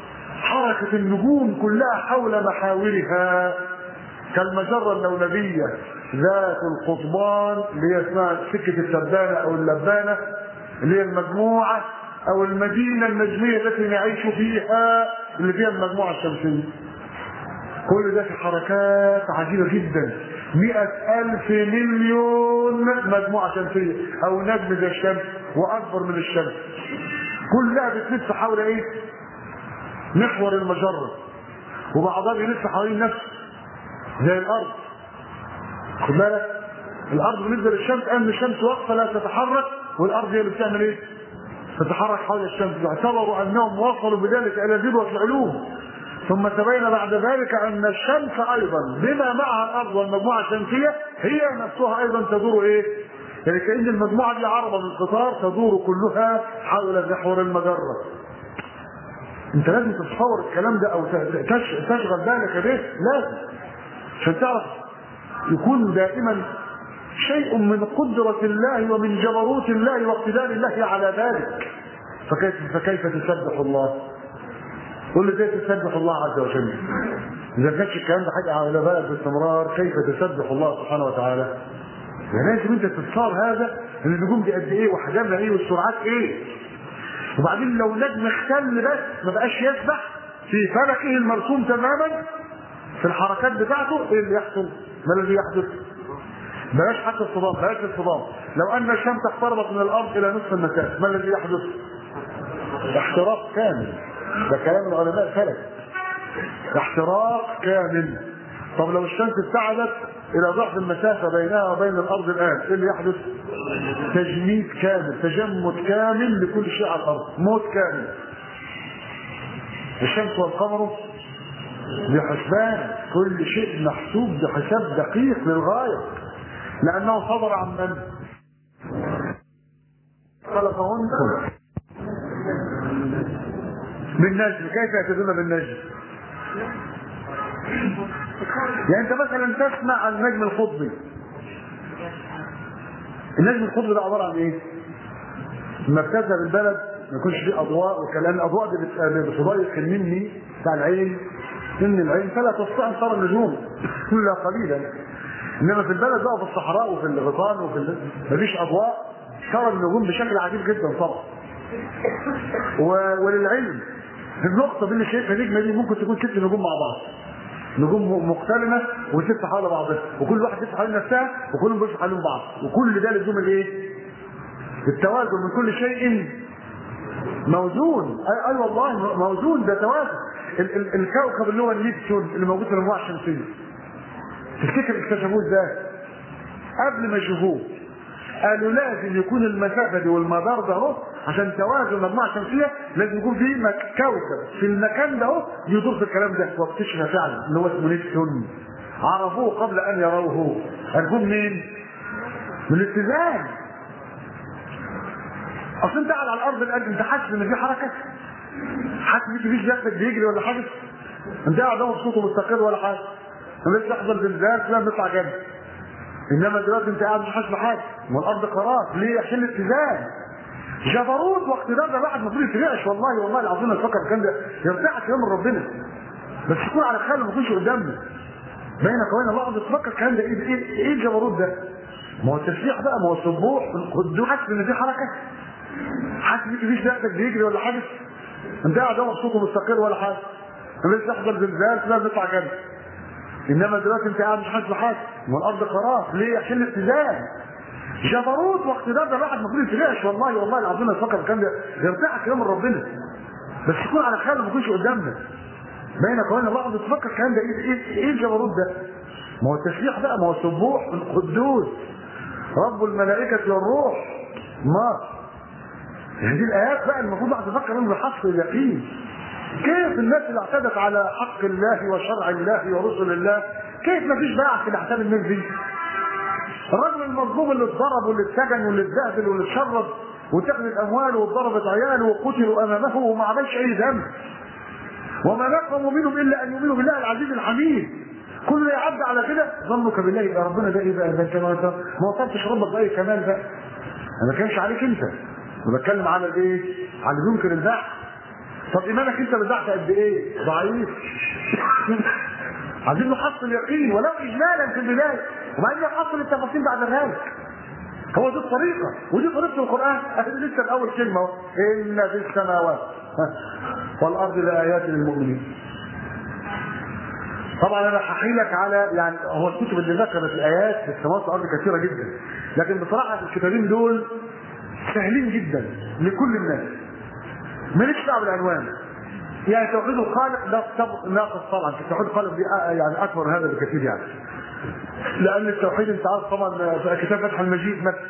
حركة النجوم كلها حول محاورها كالمجرة اللولبية ذات القطبان اللي هي اسمها سكة التبانة أو اللبانة اللي هي المجموعة أو المدينة النجمية التي نعيش فيها اللي فيها المجموعة الشمسية كل ده في حركات عجيبة جدا مئة ألف مليون مجموعة شمسية أو نجم زي الشمس وأكبر من الشمس كلها بتلف حول إيه؟ محور المجرة وبعضها بيلف حوالين نفسه زي الأرض خد بالك الأرض بالنسبة للشمس أن الشمس واقفة لا تتحرك والأرض هي اللي بتعمل إيه؟ تتحرك حول الشمس واعتبروا أنهم وصلوا بذلك إلى ذروة العلوم ثم تبين بعد ذلك ان الشمس ايضا بما معها الارض والمجموعه الشمسيه هي نفسها ايضا تدور ايه؟ يعني كان المجموعه دي عرضه من القطار تدور كلها حول محور المجره. انت لازم تتصور الكلام ده او تشغل بالك به لازم عشان تعرف يكون دائما شيء من قدرة الله ومن جبروت الله واقتدار الله على ذلك فكيف فكيف تسبح الله؟ قول لي ازاي تسبح الله عز وجل اذا كانش الكلام ده حاجه على بالك باستمرار كيف تسبح الله سبحانه وتعالى يعني لازم انت تتصار هذا ان النجوم دي قد ايه وحجمها ايه والسرعات ايه وبعدين لو نجم اختل بس ما بقاش يسبح في فلكه المرسوم تماما في الحركات بتاعته ايه اللي يحصل؟ ما الذي يحدث؟ بلاش حتى الصدام بلاش الصدام لو ان الشمس اقتربت من الارض الى نصف المسافه ما الذي يحدث؟ احتراق كامل ده كلام العلماء الفلك احتراق كامل طب لو الشمس ابتعدت الى ضعف المسافه بينها وبين الارض الان ايه اللي يحدث؟ تجميد كامل تجمد كامل لكل شيء على الارض موت كامل الشمس والقمر بحسبان كل شيء محسوب بحساب دقيق للغايه لانه صدر عن من؟ خلقهن بالنجم كيف يهتدون بالنجم يعني انت مثلا تسمع عن النجم القطبي النجم القطبي ده عباره عن ايه لما بتذهب البلد ما يكونش فيه اضواء وكلام الاضواء دي بتضايق النني بتاع العين سن العين فلا تستطيع ان ترى النجوم الا قليلا انما في البلد بقى في الصحراء وفي الغيطان وفي ال... مفيش اضواء ترى النجوم بشكل عجيب جدا طبعا و... وللعلم النقطة دي اللي شايفها نجمة دي ممكن تكون ست نجوم مع بعض نجوم مقترنة وست حول بعضها وكل واحد ست حوالين نفسها وكلهم بيلفوا حوالين بعض وكل ده لزوم الايه؟ التوازن من كل شيء موزون اي اي والله موزون ده توازن ال- ال- الكوكب اللي هو النيبتون اللي موجود في المجموعه الشمسيه تفتكر اكتشفوه ازاي؟ قبل ما يشوفوه قالوا لازم يكون المسافه دي والمدار ده اهو عشان توازن المجموعه الشمسيه لازم يكون في مك... كوكب في المكان ده اهو يدور في الكلام ده واكتشف فعلا اللي هو اسمه نيبتون عرفوه قبل ان يروه عرفوه منين؟ من الاتزان اصل انت قاعد على الارض الان انت حاسس ان في حركه؟ حاسس ان في جسدك بيجري ولا حاجه؟ انت قاعد اهو بصوته مستقر ولا حاجه؟ مش يحصل زلزال فلان بيطلع جنب انما دلوقتي انت قاعد مش حاسس بحاجه والارض قرار ليه عشان الاتزان جبروت واقتدار ده الواحد المفروض يترعش والله والله العظيم الفكر الكلام ده يرتعش يوم ربنا بس يكون على خيال ما يكونش قدامنا بينك وبين الله اقعد تفكر الكلام ده ايه ايه ايه الجبروت ده؟ ما هو التسبيح بقى ما هو السبوح القدوس حاسس ان في حركه حاسس ان في شدتك بيجري ولا حاجه انت قاعد اهو بصوته مستقر ولا حاجه مش يحصل زلزال فلان بيطلع جنب انما دلوقتي انت قاعد مش حاسس بحاجه ما الارض قرار ليه عشان الاتزان جبروت واقتدار ده الواحد المفروض يترعش والله والله العظيم الفكر الكلام ده يرتعش يوم ربنا بس يكون على خيال ما يكونش قدامنا بينك وبين الله اقعد تفكر الكلام ده ايه ايه ايه الجبروت ده؟ ما هو التسبيح بقى ما هو السبوح القدوس رب الملائكة والروح ما هذه الآيات بقى المفروض الواحد يفكر انه بحق اليقين كيف الناس اللي اعتدت على حق الله وشرع الله ورسل الله كيف ما فيش بقى في احسان الناس دي؟ الرجل المظلوم اللي اتضرب واللي اتسجن واللي اتبهدل واللي اتشرد واتخذت امواله واتضربت عياله وقتلوا امامه وما عملش اي ذنب وما نقموا منهم الا ان يؤمنوا بالله العزيز الحميد كل يعدي على كده ظنك بالله يبقى ربنا ده ايه بقى ده انت ما ما وصلتش ربك باي كمال بقى انا ما بتكلمش عليك انت انا بتكلم على الايه؟ على اللي ينكر البعث طب ايمانك انت بدعت قد ايه؟ ضعيف عايزين نحصل يقين ولو اجمالا في البدايه وبعدين نحصل التفاصيل بعد ذلك هو دي الطريقة ودي طريقة القرآن لسه الأول كلمة اهو. إن في السماوات والأرض لآيات للمؤمنين طبعا انا هحكي لك على يعني هو الكتب اللي ذكرت الايات في السماوات والارض كثيره جدا لكن بصراحه الكتابين دول سهلين جدا لكل الناس ماليش دعوه بالعنوان يعني توحيد الخالق ده كتاب ناقص طبعا توحيد الخالق دي آه يعني اكبر من هذا بكثير يعني لان التوحيد انت عارف طبعا في كتاب فتح المجيد مثلا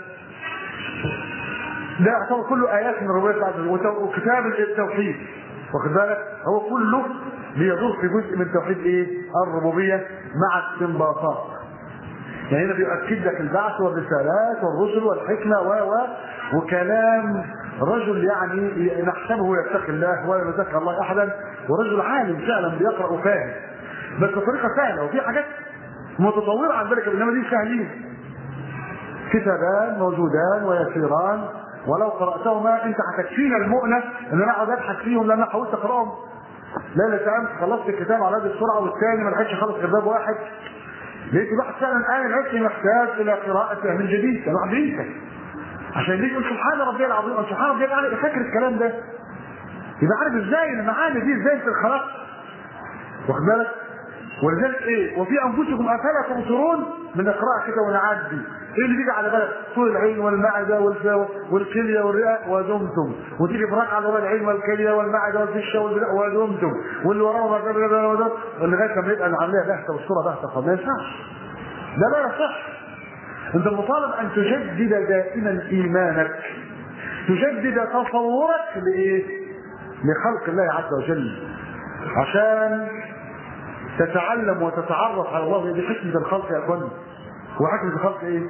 ده يعتبر كله ايات من ربنا تعالى وكتاب التوحيد واخد بالك هو كله بيدور في جزء من توحيد ايه الربوبيه مع استنباطات يعني هنا بيؤكد لك البعث والرسالات والرسل والحكمه و و وكلام رجل يعني نحسبه يتقي الله ولا يزكى الله احدا ورجل عالم فعلا بيقرا وفاهم بس بطريقه سهله وفي حاجات متطوره عن ذلك انما دي سهلين كتابان موجودان ويسيران ولو قراتهما انت هتكفينا المؤنه ان انا اقعد ابحث فيهم لان انا حاولت اقراهم ليلة امس خلصت الكتاب على هذه السرعه والثاني ما لحقتش اخلص غير باب واحد لقيت الواحد فعلا انا نفسي محتاج الى قراءه من جديد كان واحد ينسى عشان يجي يقول سبحان ربي العظيم أو سبحان ربي الاعلى فاكر الكلام ده يبقى عارف ازاي المعاني دي ازاي انت خلقت واخد بالك ولذلك ايه وفي انفسكم افلا تبصرون من القراءه كده ونعدي ايه اللي بيجي على بالك طول العين والمعده والف- والكليه والرئه ودمتم وتيجي براك على بال العين والكليه والمعده والفشه والرئه ودمتم واللي وراه ودمتم لغايه لما يبقى العمليه باهته والصوره باهته ما ينفعش ده لا يصح انت مطالب ان تجدد دائما ايمانك تجدد تصورك لايه لخلق الله عز وجل عشان تتعلم وتتعرف على الله دي حكمة الخلق يا اخواني وحكمة الخلق ايه؟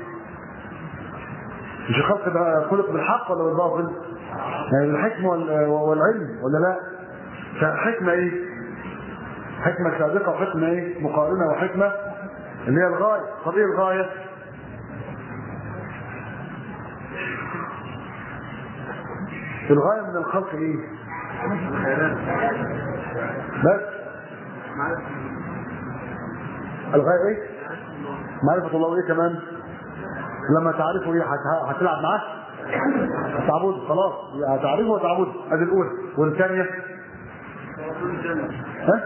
مش الخلق ده خلق بالحق ولا بالباطل؟ يعني بالحكمة وال- والعلم ولا لا؟ فحكمة ايه؟ حكمة سابقة وحكمة ايه؟ مقارنة وحكمة اللي هي الغاية، طب ايه الغاية؟ الغاية من الخلق ايه؟ بس الغاية ايه؟ معرفة الله وايه كمان؟ لما تعرفه ايه هت- هتلعب معاه؟ هتعبده خلاص هتعرفه وتعبده ادي الاولى والثانية ها؟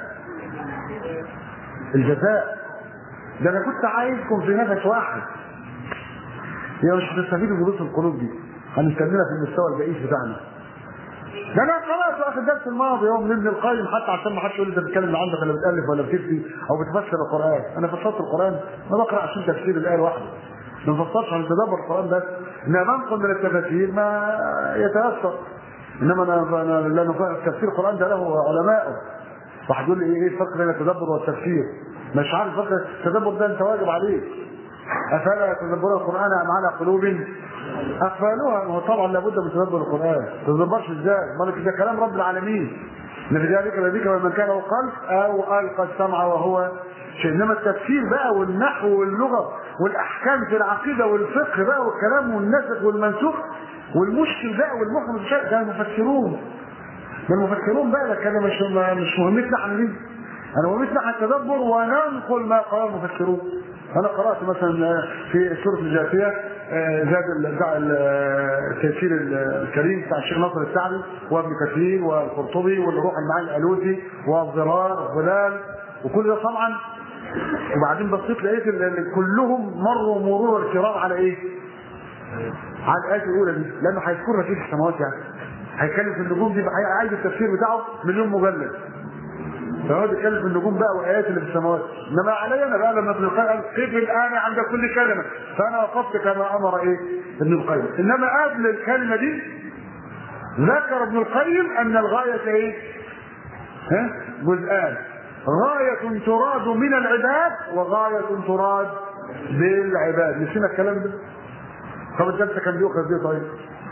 الجزاء ده انا كنت عايزكم في نفس واحد هي مش هتستفيدوا بدروس القلوب دي هنستنينا في المستوى البعيد بتاعنا ده انا خلاص واخد الدرس الماضي يوم ابن القيم حتى عشان ما حدش يقول لي انت بتتكلم اللي عندك ولا بتالف ولا بتكتب او بتفسر القران انا فسرت القران ما بقرا عشان تفسير الايه الواحده ما بفسرش عشان تدبر القران بس انما بنقل من التفاسير ما يتاثر انما انا انا لا نفهم تفسير القران ده له علمائه واحد يقول لي ايه الفرق بين التدبر والتفسير مش عارف فرق التدبر ده انت واجب عليك افلا يتدبرون القران ام على قلوب اقفالها هو طبعا لابد من تدبر القران ما تدبرش ازاي مالك ده كلام رب العالمين ان في ذلك لذكر من كان له قلب او القى السمع وهو شيء انما التفسير بقى والنحو واللغه والاحكام في العقيده والفقه بقى والكلام والنسخ والمنسوخ والمشكل بقى والمحرم شيء ده المفسرون ده المفسرون بقى ده كده مش مش مهمتنا احنا دي انا مهمتنا احنا التدبر وننقل ما قال المفسرون انا قرات مثلا في سوره الجاثيه آه، زاد ال- بتاع ال- التيسير الكريم بتاع الشيخ ناصر السعدي وابن كثير والقرطبي والروح المعاني الالوسي والضرار والظلال وكل ده طبعا وبعدين بصيت لقيت ال- ال- كلهم مروا مرور الكرام على ايه؟ على الايه الاولى دي لانه هيذكرها في السماوات يعني هيتكلم في النجوم دي هي- عايز التفسير بتاعه مليون مجلد فهو بيتكلم في النجوم بقى وايات اللي في السماوات انما علي انا بقى لما ابن القيم قال قف الان عند كل كلمه فانا وقفت كما امر ايه ابن القيم انما قبل الكلمه دي ذكر ابن القيم ان الغايه ايه؟ ها؟ جزءان غاية تراد من العباد وغاية تراد بالعباد نسينا الكلام ده طب الدرس كان بيؤخذ دي طيب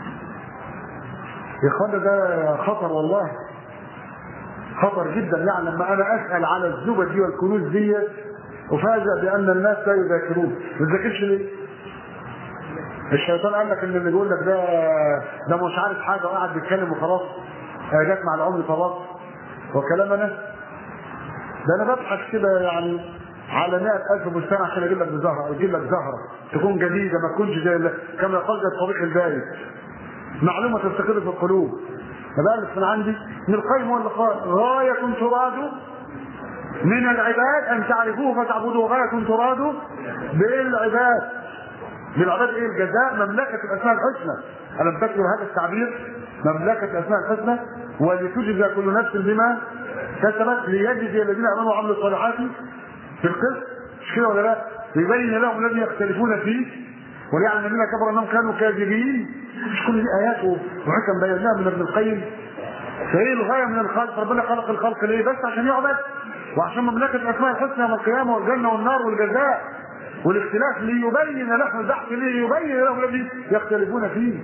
يا اخوانا ده خطر والله خطر جدا يعني لما انا اسال على الزبد دي والكنوز دي افاجئ بان الناس لا يذاكرون ما تذاكرش ليه؟ الشيطان قال لك ان اللي بيقول لك ده ده مش عارف حاجه وقاعد بيتكلم وخلاص جت مع العمر فبط وكلام انا ده انا ببحث كده يعني على 100000 بستان عشان اجيب لك زهره اجيب لك زهره تكون جديده ما تكونش زي ال- كما قال الطبيعي البايت معلومه تستقر في القلوب فبالف من عندي من القيم ولا قال غايه تراد من العباد ان تعرفوه فتعبدوه غايه تراد بالعباد بالعباد ايه الجزاء مملكه الاسماء الحسنى الم تذكر هذا التعبير مملكه الاسماء الحسنى ولتجزى كل نفس بما كسبت ليجزي الذين امنوا وعملوا الصالحات في القسط مش كده ولا لا؟ يبين لهم الذي يختلفون فيه وليعلم الذين كفروا انهم كانوا كاذبين مش كل دي ايات وحكم بيناها من ابن القيم فايه الغايه من الخلق؟ ربنا خلق الخلق ليه؟ بس عشان يعبد وعشان مملكه الاسماء الحسنى يوم القيامه والجنه والنار والجزاء والاختلاف ليبين لهم البحث ليبين لهم الذي يختلفون فيه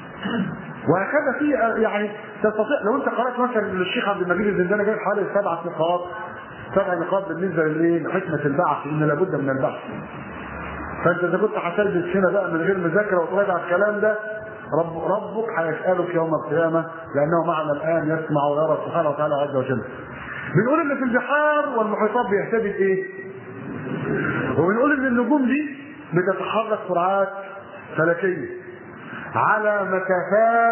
وهكذا في يعني تستطيع لو انت قرات مثلا للشيخ عبد المجيد الزنداني جايب حوالي سبع نقاط سبع نقاط بالنسبه للايه؟ لحكمه البعث ان لابد من البحث. فانت اذا كنت هتلبس هنا بقى من غير مذاكره وتراجع الكلام ده رب ربك هيسالك يوم القيامه لانه معنا الان يسمع ويرى سبحانه وتعالى عز وجل. بنقول ان في البحار والمحيطات بيهتدي بايه؟ وبنقول ان النجوم دي بتتحرك سرعات فلكيه على مسافات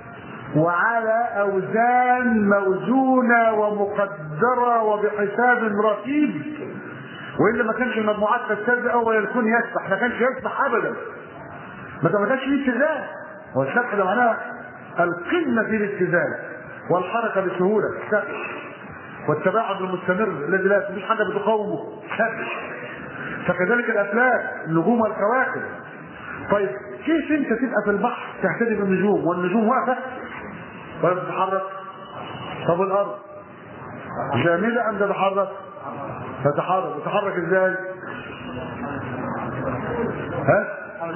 وعلى اوزان موزونه ومقدره وبحساب رتيب والا ما كانش المجموعات تستهزئ ولا الكون يسبح ما كانش يسبح ابدا ما ما كانش فيه اتزان والسبح ده معناه القمه في الاتزان والحركه بسهوله سبح والتباعد المستمر الذي لا مفيش حاجه بتقاومه سبح فكذلك الافلاك النجوم والكواكب طيب كيف انت تبقى في البحر تهتدي بالنجوم والنجوم واقفه ولا بتتحرك طب الارض جامده ام تتحرك تتحرك تتحرك ازاي ها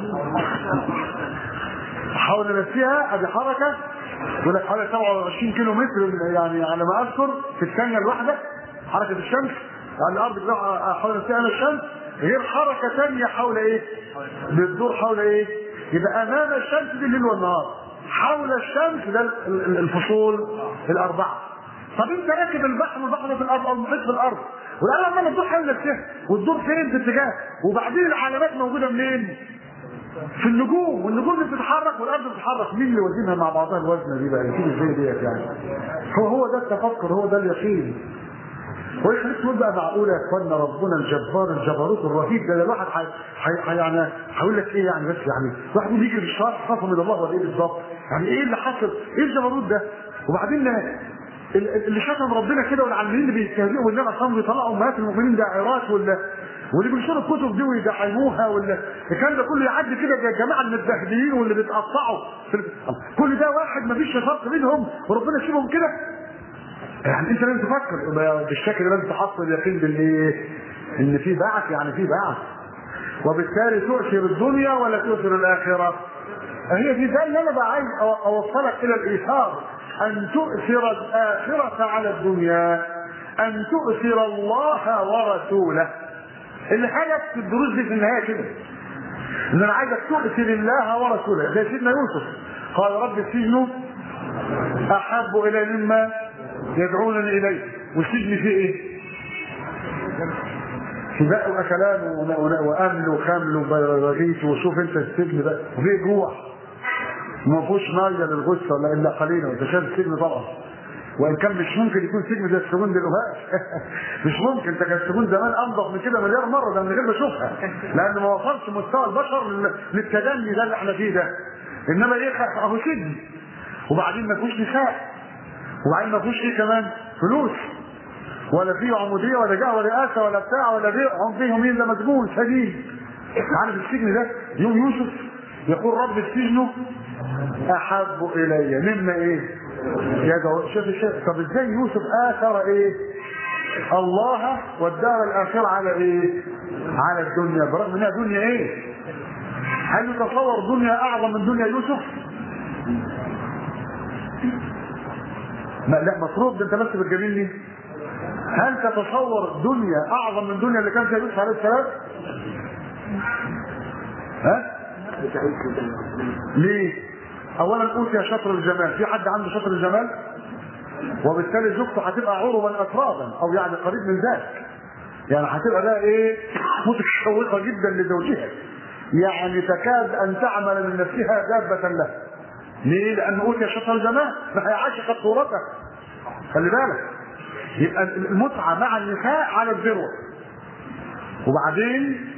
حول نفسها ادي حركه يقول لك حوالي 27 كيلو متر يعني على ما اذكر في الثانيه الواحده حركه الشمس يعني الارض بتروح حول نفسها الشمس غير حركه ثانيه حول ايه؟ بتدور حول ايه؟ يبقى امام الشمس دي الليل والنهار حول الشمس ده الفصول الاربعه طب انت راكب البحر والبحر في الارض او المحيط في الارض والارض عماله تدور حول نفسها وتدور فين في اتجاه وبعدين العلامات موجوده منين؟ في النجوم والنجوم اللي بتتحرك والارض بتتحرك مين اللي وزنها مع بعضها الوزنه دي بقى يجيب ازاي ديت يعني هو هو ده التفكر هو ده اليقين هو يخليك تقول بقى معقوله يا اخوانا ربنا الجبار الجبروت الرهيب ده, ده الواحد حي... حي... يعني هقول لك ايه يعني بس يعني الواحد يجي في الشهر خاف من الله ولا ايه بالظبط يعني ايه اللي حصل ايه الجبروت ده وبعدين اللي شتم ربنا كده والعالمين اللي بيستهزئوا والنبي اصلا بيطلعوا امهات المؤمنين داعرات ولا واللي بينشروا الكتب دي ويدعموها ولا الكلام ده كله يعدي كده زي الجماعه المتبهدلين واللي بيتقطعوا في كل ده واحد ما فيش فرق بينهم وربنا يسيبهم كده يعني انت لازم تفكر بالشكل ده لازم تحصل اليقين بالايه؟ ان في بعث يعني في بعث وبالتالي تؤثر الدنيا ولا تؤثر الاخره؟ هي دي ده اللي انا بقى عايز اوصلك الى الايثار ان تؤثر الاخره على الدنيا ان تؤثر الله ورسوله الحاجه في الدروس دي في النهايه كده ان انا عايزك تؤثر الله ورسوله زي سيدنا يوسف قال رب السجن احب الي مما يدعونني اليه والسجن فيه ايه؟ سباق واكلان وامن وخمل وبراغيث وشوف انت السجن ده وفيه جوع وما فيهوش ميه للغصه ولا الا قليلا وانت شايف السجن طبعا وان كان مش ممكن يكون سجن زي السجون دلوقتي مش ممكن ده كان السجون زمان انضف من كده مليار مره ده من غير ما اشوفها لان ما وصلش مستوى البشر للتدني ده اللي احنا فيه ده انما ايه اهو سجن وبعدين ما فيهوش نساء وبعدين ما فيهوش ايه كمان فلوس ولا فيه عموديه ولا جاه ولا رئاسه ولا بتاع ولا بيع هم فيهم الا مسجون سجين عارف السجن ده يوم يوسف يقول رب السجن احب الي مما ايه يدعو شوف الشيخ طب ازاي يوسف اثر ايه الله والدار الاخره على ايه على الدنيا برغم انها دنيا ايه هل يتصور دنيا اعظم من دنيا يوسف ما لا مفروض ده انت بس بتجاملني هل تتصور دنيا اعظم من دنيا اللي كان فيها يوسف عليه السلام ها ليه اولا اوتي شطر الجمال في حد عنده شطر الجمال وبالتالي زوجته هتبقى عربا اترابا او يعني قريب من ذلك يعني هتبقى بقى ايه متشوقه جدا لزوجها يعني تكاد ان تعمل من نفسها دابه له ليه؟ لان اوتي شطر الجمال فهي عاشقت صورته خلي بالك يبقى المتعه مع النساء على الذروه وبعدين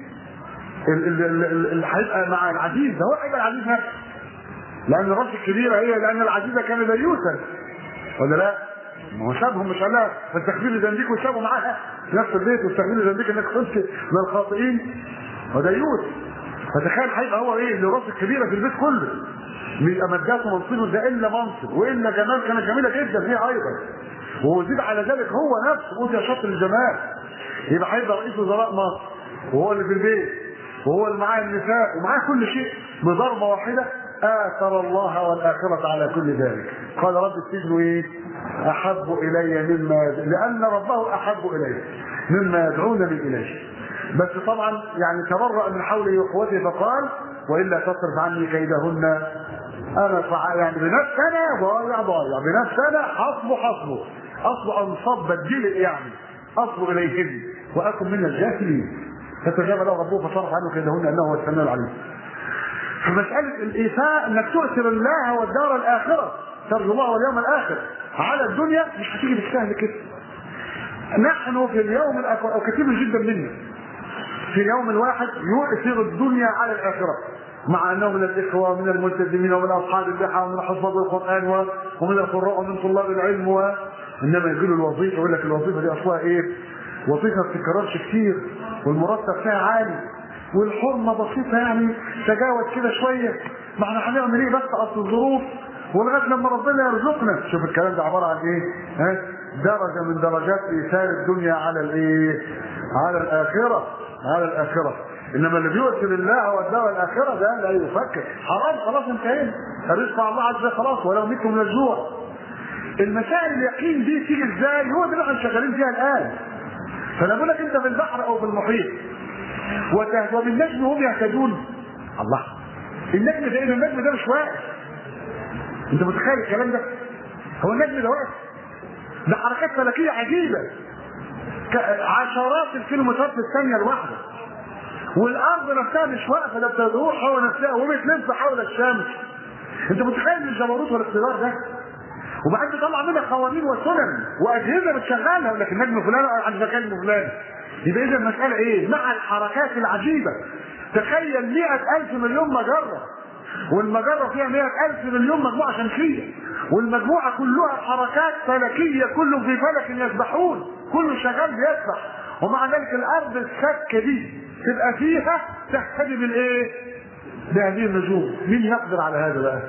اللي هيبقى مع العزيز ده هو هيبقى العزيز نفسه لان الراس الكبيره هي لان العزيزه كان ديوثا ولا لا؟ ما هو سابهم مش قال لها فاستغفري ذنبك وسابوا معاها في نفس البيت واستغفري ذنبك انك كنت من الخاطئين وديوث فتخيل هيبقى هو ايه اللي راس الكبيره في البيت كله يبقى مداته منصبه ده الا منصب والا جمال كانت جميله جدا هي ايضا وزيد على ذلك هو نفسه اوتي شطر الجمال يبقى هيبقى رئيس وزراء مصر وهو اللي في البيت وهو اللي معاه النساء ومعاه كل شيء بضربه واحده آثر الله والآخرة على كل ذلك قال رب السجن إيه أحب إلي مما لأن ربه أحب إليه مما يدعونني إليه بس طبعا يعني تبرأ من حوله وقوته فقال وإلا تصرف عني كيدهن أنا فع... يعني بنفس أنا ضايع ضايع بنفس أنا حصبه حصبه أصبح أنصب بدلق يعني أصب إليهن وأكن من الجاهلين فتجاب له ربه فصرف عنه كيدهن أنه هو السميع العليم فمسألة الإيثاء إنك تؤثر الله والدار الآخرة ترجو الله واليوم الآخر على الدنيا مش هتيجي بالسهل كده نحن في اليوم الأكبر أو كثير جدا منا في اليوم الواحد يؤثر الدنيا على الآخرة مع أنه من الإخوة ومن الملتزمين ومن أصحاب اللحى ومن حفظ القرآن ومن القراء ومن طلاب العلم و... إنما يقولوا الوظيفة يقول لك الوظيفة دي أصلها إيه؟ وظيفة ما بتتكررش كتير والمرتب فيها عالي والحرمة بسيطة يعني تجاوز كده شوية ما احنا هنعمل ايه بس اصل الظروف ولغايه لما ربنا يرزقنا شوف الكلام ده عباره عن ايه ها درجه من درجات ايثار الدنيا على الايه على الاخره على الاخره انما اللي بيؤثر الله والدار الاخره ده لا يفكر حرام خلاص انتهينا الرزق على الله عز وجل خلاص ولو متوا من الجوع المسائل اليقين دي تيجي ازاي هو ده اللي احنا شغالين فيها الان فانا بقول لك انت في البحر او في المحيط وبالنجم هم يهتدون الله النجم ده ايه النجم ده مش واقف انت متخيل الكلام ده هو النجم ده واقف ده حركات فلكيه عجيبه عشرات الكيلومترات في الثانيه الواحده والارض نفسها مش واقفه ده بتدور حول نفسها وبتلف حول الشمس انت متخيل الجبروت والاقتدار ده وبعدين بيطلع منها قوانين وسنن واجهزه بتشغلها لكن نجم فلان عن مكان فلان يبقى اذا المساله ايه؟ مع الحركات العجيبه تخيل مئة ألف مليون مجرة والمجرة فيها مئة ألف مليون مجموعة شمسية والمجموعة كلها حركات فلكية كله في فلك يسبحون كله شغال بيسبح ومع ذلك الأرض السكة دي تبقى فيها تهتدي بالإيه؟ بهذه النجوم مين يقدر على هذا بقى؟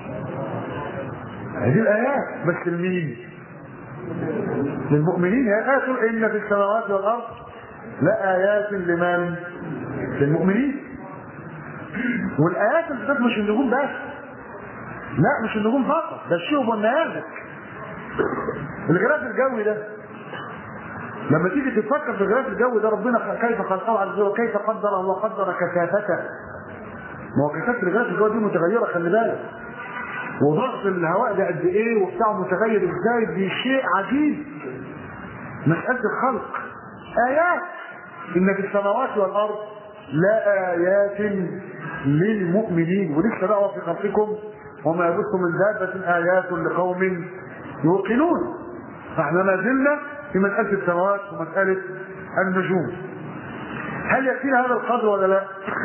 هذه الآيات بس لمين؟ للمؤمنين يا آيات إن في السماوات والأرض لآيات لمن؟ للمؤمنين والآيات اللي مش النجوم بس لا مش النجوم فقط ده الشهب والنيازك الغلاف الجوي ده لما تيجي تفكر في الغلاف الجوي ده ربنا كيف خلقه عز وجل وكيف قدره وقدر كثافته ما هو كثافه الغلاف الجوي دي متغيره خلي بالك وضغط الهواء ده قد ايه وبتاعه متغير ازاي دي شيء عجيب مساله الخلق ايات ان في السماوات والارض لا آيات للمؤمنين ولسه بقى في خلقكم وما يبث من دابة آيات لقوم يوقنون فاحنا ما زلنا في مسألة السماوات ومسألة النجوم هل يكفينا هذا القدر ولا لا؟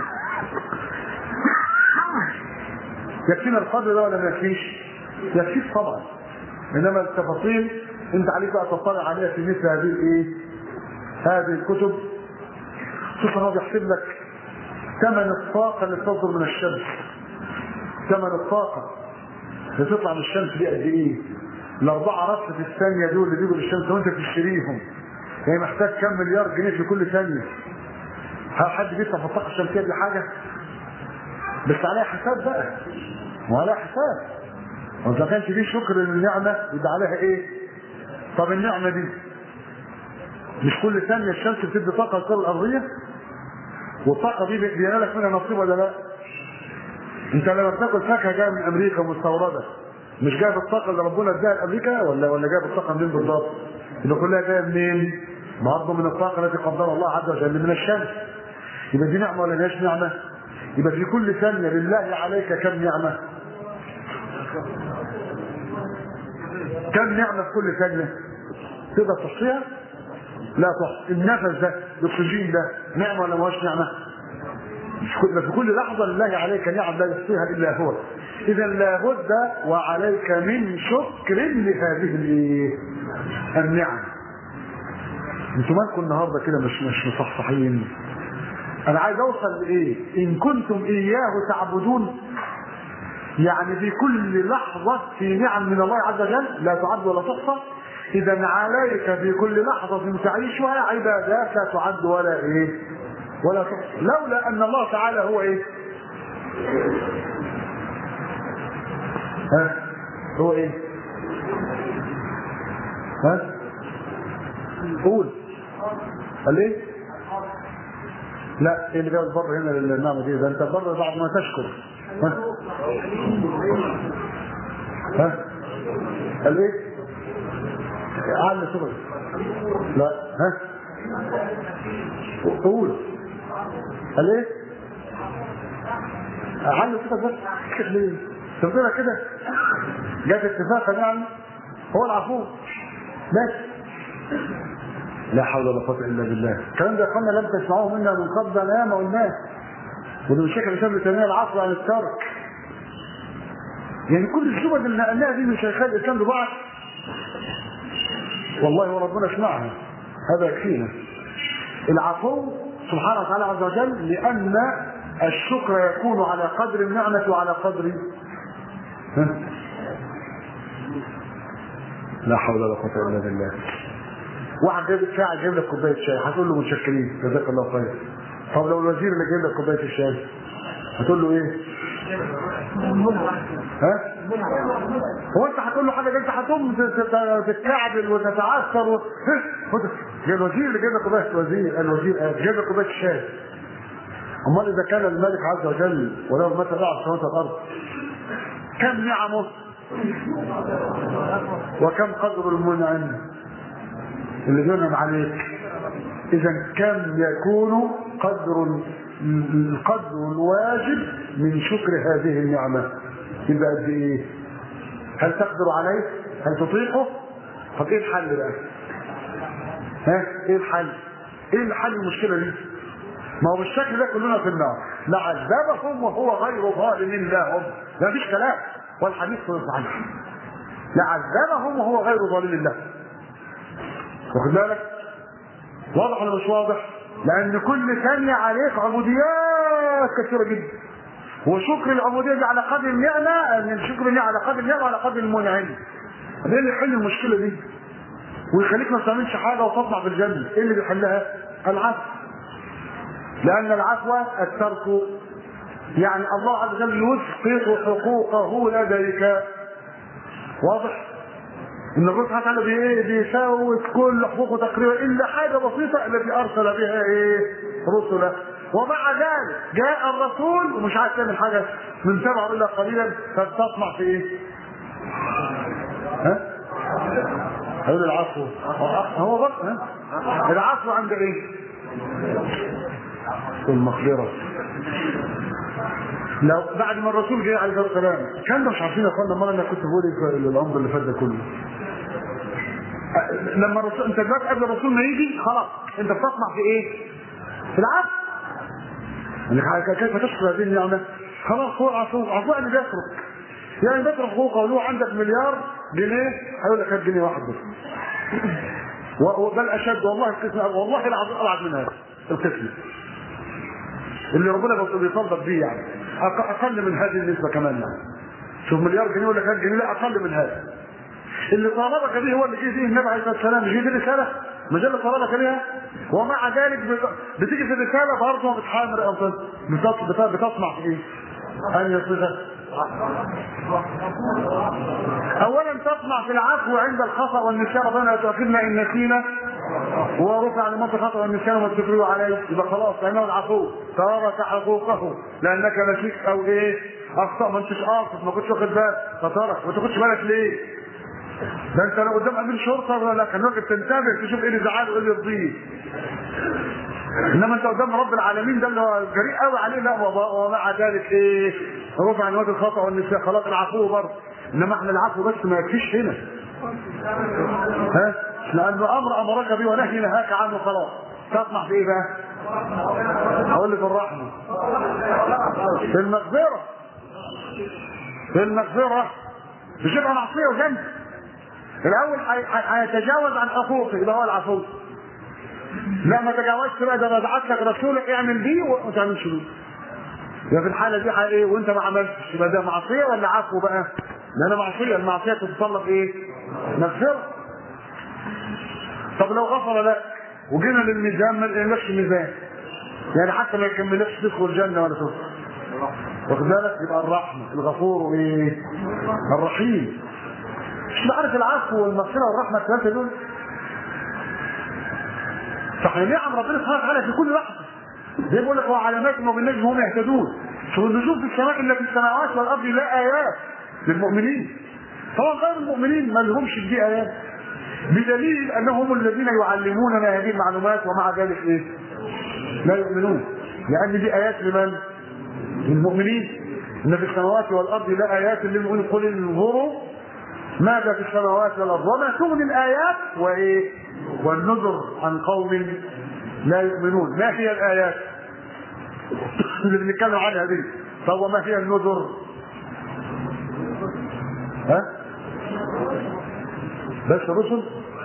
يكفينا القدر ده ولا ما يكفيش؟ يكفيش طبعا انما التفاصيل انت عليك بقى تطلع عليها في مثل هذه الايه؟ هذه الكتب شوف هو بيحسب لك ثمن الطاقة اللي بتصدر من الشمس ثمن الطاقة اللي تطلع من الشمس دي قد ايه؟ الأربعة رص في الثانية دول اللي بيجوا بالشمس وأنت بتشتريهم يعني محتاج كم مليار جنيه في كل ثانية هل حد بيدفع في الطاقة الشمسية دي حاجة؟ بس عليها حساب بقى وعليها حساب وإذا ما كانش دي شكر للنعمة يبقى عليها إيه؟ طب النعمة دي مش كل ثانية الشمس بتدي طاقة للكرة الأرضية والطاقة دي بينالك منها نصيب ولا لا؟ أنت لما بتاكل فاكهة جاية من أمريكا مستوردة مش جايب الطاقه اللي ربنا اداها لامريكا ولا ولا جايب الطاقه منين بالظبط؟ يبقى كلها جايه منين؟ برضه من الطاقه التي قدرها الله عز وجل من الشمس يبقى دي نعمه ولا مش نعمه؟ يبقى في كل ثانيه لله عليك كم نعمه؟ كم نعمه في كل ثانيه؟ تقدر تحصيها؟ لا تحصي النفس ده الاكسجين ده نعمه ولا ما هوش نعمه؟ في كل لحظة لله عليك نعم لا يحصيها إلا هو إذا لابد وعليك من شكر لهذه الإيه؟ النعم انتوا مالكم النهارده كده مش مش مصحصحين انا عايز اوصل لايه ان كنتم اياه تعبدون يعني في كل لحظه في نعم من الله عز وجل لا تعد ولا تحصى اذا عليك في كل لحظه تعيشها عبادات لا تعد ولا ايه ولا تحصى لولا ان الله تعالى هو ايه ها هو ايه ها قول قال ايه لا ايه اللي جاب البر هنا للنعمه دي ده انت البر بعد ما تشكر ها ها قال ايه على شغل لا ها قول قال ايه على صوتك بس كده ليه تفضلها كده جت اتفاقا يعني هو العفو بس لا حول ولا قوه الا بالله الكلام ده يا اخوانا لم تسمعوه منا من قبل ان ياما قلناه وده مش شكل شبه تنميه العصر عن الترك يعني كل الجمل اللي نقلناها دي من شيخان الاسلام لبعض والله وربنا اسمعها هذا يكفينا العفو سبحانه وتعالى عز وجل لان الشكر يكون على قدر النعمه وعلى قدر ها؟ لا حول ولا قوه الا بالله واحد جايب ساعة جايب لك كوباية شاي هتقول له متشكرين جزاك الله خير طب لو الوزير اللي جايب لك كوباية الشاي هتقول له ايه؟ ها؟ هو انت هتقول له حاجة انت هتقوم تتكعبل وتتعثر و... جاي الوزير اللي جايب لك كوباية الوزير الوزير جايب لك كوباية الشاي امال اذا كان الملك عز وجل وله متى بعد سماوات الارض كم نعمه وكم قدر المنعم اللي بينعم عليك اذا كم يكون قدر القدر الواجب من شكر هذه النعمه يبقى قد ايه هل تقدر عليه هل تطيقه طب ايه الحل بقى ها ايه الحل ايه الحل المشكله دي ما هو بالشكل ده كلنا في النار لعذبهم وهو غير ظالم لهم ما فيش كلام والحديث صحيح لعذبهم وهو غير ظالم لهم واخد بالك واضح ولا مش واضح لان كل ثانيه عليك عبوديات كثيره جدا وشكر العبوديه دي على قدر النعمه ان شكر النعمه على قدر النعمه وعلى قدر المنعم ده اللي يحل المشكله دي ويخليك ما تعملش حاجه وتطلع في الجنه ايه اللي بيحلها العفو لان العفو الترك يعني الله عز وجل يسقط حقوقه لديك واضح ان الرسول سبحانه وتعالى بايه بيساوي كل حقوقه تقريبا الا حاجه بسيطه التي ارسل بها ايه رسله ومع ذلك جاء الرسول ومش عايز تعمل حاجه من تبعه الا قليلا فبتطمع في ايه؟ ها؟ هيقول العفو هو بس ها؟ العفو عند ايه؟ المقدره لو بعد ما الرسول جه عليه الصلاه والسلام كان مش عارفين يا اخوانا المره اللي كنت بقول الامر اللي فات ده كله لما الرسول انت دلوقتي قبل الرسول ما يجي خلاص انت بتطمع في ايه؟ في العفو يعني كيف تشكر هذه النعمه؟ خلاص هو عفو عفو اللي بيترك يعني بيترك حقوقه ولو عندك مليار جنيه هيقول لك هات جنيه واحد بس بل اشد والله القسم والله العظيم ابعد من هذا القسم اللي ربنا بيصدق بيه يعني اقل من هذه النسبه كمان يعني شوف مليار جنيه ولا كام جنيه لا اقل من هذا اللي طالبك به هو اللي جه فيه النبي عليه الصلاه والسلام مش دي رساله مجله طالبك بها ومع ذلك بتيجي في الرساله برضه بتحامر او بتصنع في ايه؟ ان يصفها اولا تطمع في العفو عند الخطا والنسيان ربنا لا تؤاخذنا ان نسينا ورفع لمن خطأ النسيان وما تكرهوا عليه يبقى خلاص لانه العفو ترك حقوقه لانك نسيت او ايه اخطا ما انتش قاصد ما كنتش واخد بالك فترك ما تاخدش بالك ليه؟ ده انت لو قدام امين شرطه ولا كان واقف تنتبه تشوف ايه اللي زعله وايه اللي يرضيه انما انت قدام رب العالمين ده اللي هو جريء قوي عليه لا ومع ذلك ايه رفع عن وجه الخطا والنسيان خلاص العفو برضه انما احنا العفو بس ما يكفيش هنا ها لانه امر امرك به ونهي نهاك عنه خلاص تطمح في ايه بقى؟ اقول لك الرحمه في المغفره في المغفره مش يبقى معصيه وذنب الاول هيتجاوز عن حقوقك يبقى هو العفو لا ما تجاوزش بقى ده بعت لك رسولك اعمل بيه وما تعملش بيه يبقى في الحاله دي ايه وانت ما عملتش يبقى ده معصيه ولا عفو بقى؟ لان معصيه المعصيه تتطلب ايه؟ مغفره طب لو غفر لك وجينا للميزان ما لقيناش ميزان يعني حتى ما يكملكش تدخل الجنه ولا تدخل واخد بالك يبقى الرحمه الغفور وايه؟ الرحيم مش عارف العفو والمغفره والرحمه الثلاثه دول فاحنا نعم ربنا سبحانه وتعالى في كل لحظه زي بيقول لك وعلامات وبالنجم هم يهتدون شوف النجوم في السماء الا في السماوات والارض لا ايات للمؤمنين طبعا غير المؤمنين ما لهمش دي ايات بدليل انهم الذين يعلموننا هذه المعلومات ومع ذلك ايه؟ لا يؤمنون لان دي ايات لمن؟ للمؤمنين ان في السماوات والارض لا ايات للمؤمنين قل انظروا ماذا في السماوات والارض وما تغني الايات وايه؟ والنذر عن قوم لا يؤمنون ما هي الايات؟ اللي بنتكلم عنها دي طب وما هي النذر؟ ها؟ بس الرسل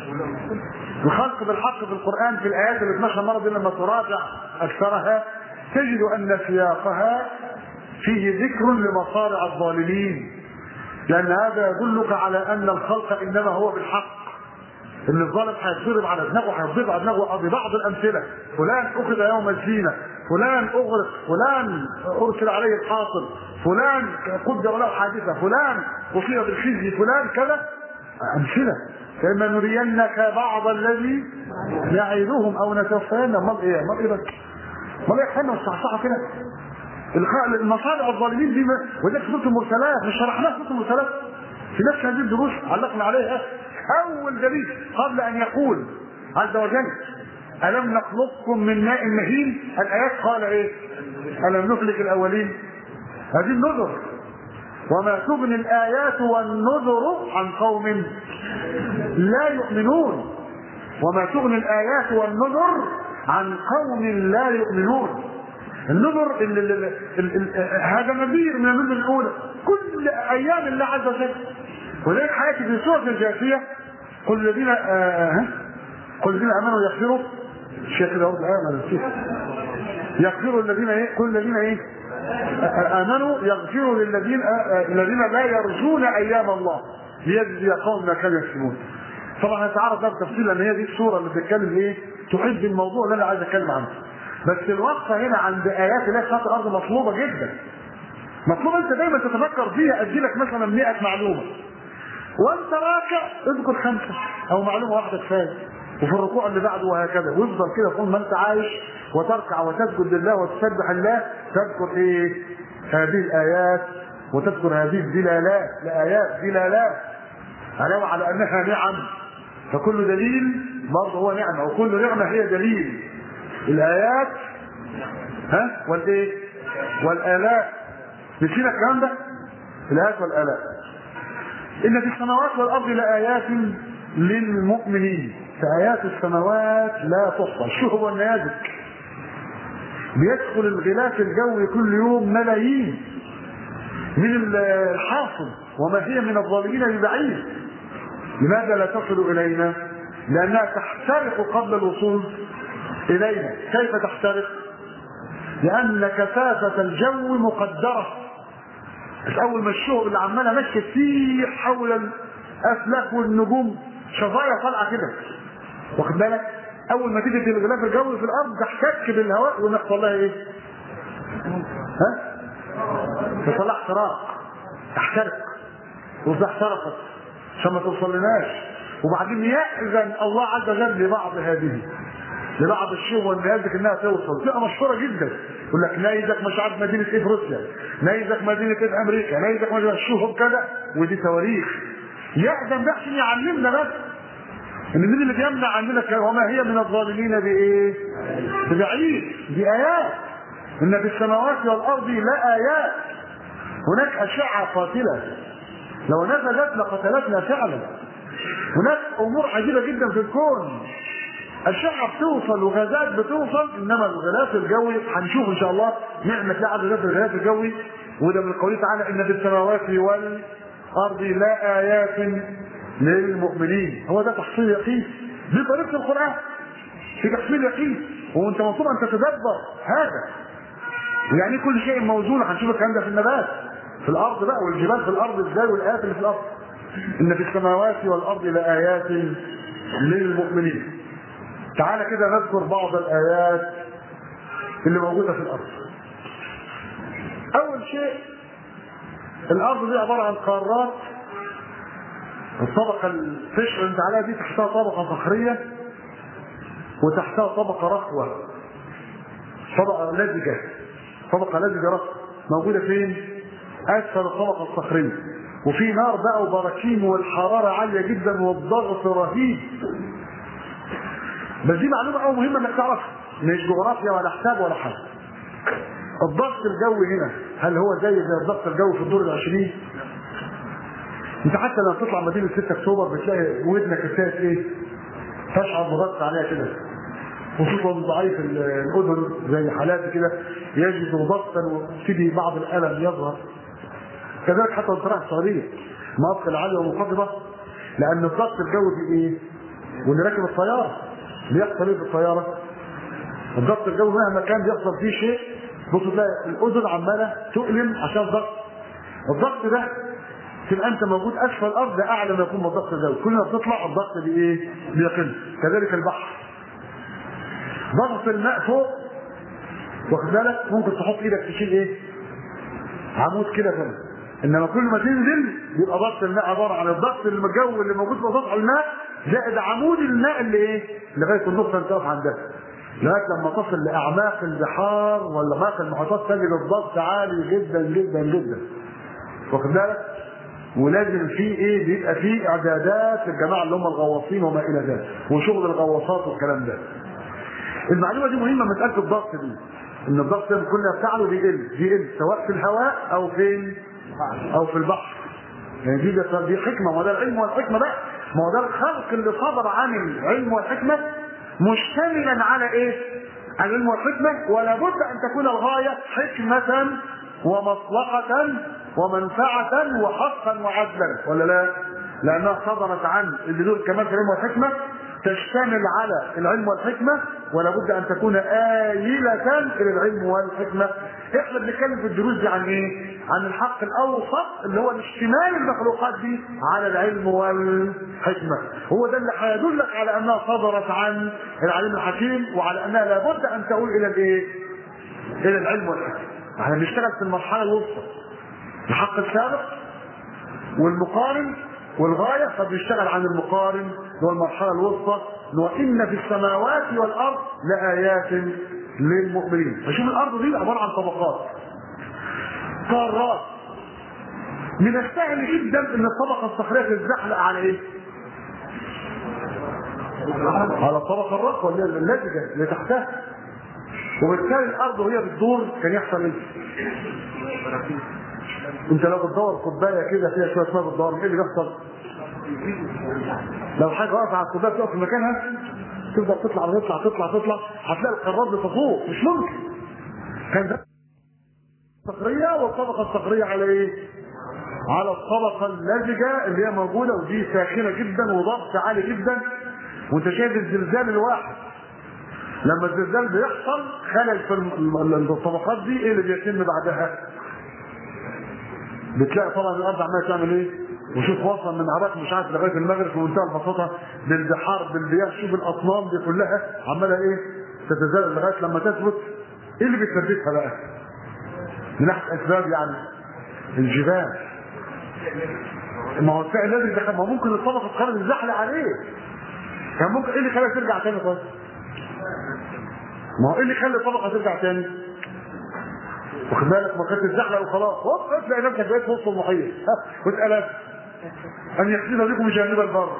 الخلق بالحق في القرآن في الآيات ال 12 مرة دي لما تراجع أكثرها تجد أن سياقها فيه ذكر لمصارع الظالمين لأن هذا يدلك على أن الخلق إنما هو بالحق ان الظالم هيتضرب على دماغه هيتضرب على دماغه ببعض الامثله فلان اخذ يوم الزينه فلان اغرق فلان ارسل عليه الحاصل فلان قدر له حادثه فلان اصيب بالخزي فلان كذا امثله فاما نرينك بعض الذي نعيدهم او نتوفانا امال ايه امال ايه بس امال ايه احنا والصحصحه كده المصالح الظالمين دي وذلك سوره المرسلات مش شرحناها سوره المرسلات في نفس هذه الدروس علقنا عليها اول دليل قبل ان يقول عز وجل الم نخلقكم من ماء مهين الايات قال ايه الم نهلك الاولين هذه النذر وما تغني الايات والنذر عن قوم لا يؤمنون وما تغني الايات والنذر عن قوم لا يؤمنون النذر ال ال ال هذا نذير من النذر الاولى كل ايام الله عز وجل ولذلك حياتي في سوره الجاثيه قل الذين آه قل الذين امنوا يغفروا الشيخ كده يرد الايه يغفروا الذين ايه كل الذين ايه امنوا يغفروا للذين آه الذين لا يرجون ايام الله ليجزي قوم ما كانوا يكسبون طبعا هتعرف ده بتفصيل لان هي دي الصوره اللي بتتكلم ايه تحب الموضوع اللي انا عايز اتكلم عنه بس الوقفه هنا عند ايات الله سبحانه الارض مطلوبه جدا مطلوب انت دايما تتفكر فيها ادي لك مثلا 100 معلومه وانت راكع اذكر خمسه او معلومه واحده كفايه وفي الركوع اللي بعده وهكذا وافضل كده طول ما انت عايش وتركع وتسجد لله وتسبح الله تذكر ايه؟ هذه الايات وتذكر هذه الدلالات لايات دلالات علاوه على انها نعم فكل دليل برضه هو نعمه وكل نعمه هي دليل الايات ها والايه؟ والالات نسينا الكلام ده؟ الايات والالات ان في السماوات والارض لايات للمؤمنين فآيات السماوات لا تحصى شو هو النيازك بيدخل الغلاف الجوي كل يوم ملايين من الحاصل وما هي من الظالمين ببعيد لماذا لا تصل الينا لانها تحترق قبل الوصول الينا كيف تحترق لان كثافه الجو مقدره بس اول ما الشهب اللي عماله ماشيه تسيح حول الافلاك والنجوم شظايا طالعه كده واخد بالك اول ما تيجي الغلاف الجوي في الارض تحتك بالهواء ونحصل لها ايه ها تصل لها احتراق تحترق وإذا احترقت عشان ما توصلناش وبعدين يأذن الله عز وجل لبعض هذه لبعض الشيء والنيازك انها توصل تبقى مشهوره جدا يقول لك نيزك مش عارف مدينه ايه في روسيا نيزك مدينه ايه في امريكا نيزك مدينه شوف كذا ودي تواريخ يأذن ده عشان يعلمنا بس ان مين اللي بيمنع عننا وما هي من الظالمين بايه؟ ببعيد دي ايات ان في السماوات والارض لا ايات هناك اشعه قاتله لو نزلت لقتلتنا فعلا هناك امور عجيبه جدا في الكون الشعة بتوصل وغازات بتوصل انما الغلاف الجوي هنشوف ان شاء الله نعمة لا عدد في الغلاف الجوي وده من قوله تعالى ان في السماوات والارض لا ايات للمؤمنين هو ده تحصيل يقين دي طريقة القرآن في تحصيل يقين وانت مطلوب ان تتدبر هذا يعني كل شيء موزون هنشوف الكلام ده في النبات في الارض بقى والجبال في الارض ازاي والايات اللي في الارض ان في السماوات والارض لايات للمؤمنين تعالى كده نذكر بعض الايات اللي موجوده في الارض اول شيء الارض دي عباره عن قارات الطبقه الفشل اللي انت عليها دي تحتها طبقه صخريه وتحتها طبقه رخوه طبقه لزجه طبقه لزجه رخوه موجوده فين؟ اسفل الطبقه الصخريه وفي نار بقى وبراكين والحراره عاليه جدا والضغط رهيب بس دي معلومه قوي مهمه انك تعرفها مش جغرافيا ولا حساب ولا حاجه الضغط الجوي هنا هل هو زي زي الضغط الجوي في الدور العشرين؟ انت حتى لما تطلع مدينه 6 اكتوبر بتلاقي ودنك ابتدت ايه؟ تشعر بضغط عليها كده خصوصا ضعيف الاذن زي حالاتي كده يجد ضغطا ويبتدي بعض الالم يظهر كذلك حتى وانت رايح السعوديه مناطق العاليه ومنخفضه لان الضغط الجوي في ايه؟ واللي راكب الطياره بيحصل ايه في الطياره؟ الضغط الجوي مهما كان بيحصل فيه شيء بص تلاقي الاذن عماله تؤلم عشان ضغط الضغط ده تبقى انت موجود اسفل الارض ده اعلى ما يكون من الضغط الجوي كل ما بتطلع الضغط بايه؟ بيقل كذلك البحر ضغط الماء فوق واخد بالك ممكن تحط ايدك تشيل ايه؟ عمود كده كده انما كل ما تنزل يبقى ضغط الماء عباره عن الضغط اللي الجو اللي موجود في سطح الماء زائد عمود الماء اللي ايه؟ لغايه النقطه اللي تقف عندها لغايه لما تصل لاعماق البحار ولا اعماق المحيطات تجد الضغط عالي جدا جدا جدا واخد بالك؟ ولازم في ايه بيبقى في اعدادات للجماعه اللي هم الغواصين وما الى ذلك وشغل الغواصات والكلام ده. المعلومه دي مهمه مساله الضغط دي ان الضغط ده كل ما بتاعه بيقل بيقل سواء في الهواء او فين او في البحر. يعني دي ده دي حكمه ما هو ده العلم والحكمه بقى ما هو ده الخلق اللي صدر عن العلم والحكمه مشتملا على ايه؟ على العلم والحكمه ولا بد ان تكون الغايه حكمه ومصلحه ومنفعة وحقا وعدلا ولا لا؟ لأنها صدرت عن اللي دول كمان في العلم والحكمة تشتمل على العلم والحكمة ولا بد أن تكون آيلة إلى العلم والحكمة إحنا بنتكلم في الدروس دي عن إيه؟ عن الحق الأوسط اللي هو اشتمال المخلوقات دي على العلم والحكمة هو ده اللي هيدلك على أنها صدرت عن العلم الحكيم وعلى أنها لابد أن تؤول إلى الإيه؟ إلى العلم والحكمة احنا بنشتغل في المرحلة الوسطى الحق السابق والمقارن والغايه فبيشتغل عن المقارن اللي هو المرحله الوسطى وان في السماوات والارض لايات للمؤمنين فشوف الارض دي عباره عن طبقات قارات من السهل جدا ان الطبقه الصخريه تتزحلق على ايه؟ على الطبقه الرقوه اللي اللزجه اللي تحتها وبالتالي الارض وهي بتدور كان يحصل ايه؟ انت لو بتدور كوبايه كده فيها شويه ميه بتدور ايه اللي بيحصل؟ لو حاجه واقفه على الكوبايه تقف في مكانها تفضل تطلع تطلع تطلع تطلع هتلاقي القارات بتفوق مش ممكن كان ده الصخريه والطبقه الصخريه على ايه؟ على الطبقه اللزجه اللي هي موجوده ودي ساخنه جدا وضغط عالي جدا وانت شايف الزلزال الواحد لما الزلزال بيحصل خلل في الطبقات دي ايه اللي بيتم بعدها؟ بتلاقي طبعا الارض عماله تعمل ايه؟ وشوف وصل من عراق مش عارف لغايه المغرب في منتهى البساطه بالبحار بالمياه شوف الاصنام دي كلها عماله ايه؟ تتزلزل لغايه لما تثبت ايه اللي بيثبتها بقى؟ من ناحيه اسباب يعني الجبال ما هو الفعل الذي دخل ما هو ممكن الطبقه اتخرج الزحل عليه كان ممكن ايه اللي خلاها ترجع تاني طيب؟ ما هو ايه اللي خلى الطبقه ترجع تاني؟ واخد بالك ما كانت الزحله وخلاص هوب تلاقي نفسك بقيت في وسط المحيط واتقلبت ان يحسن بكم جانب البر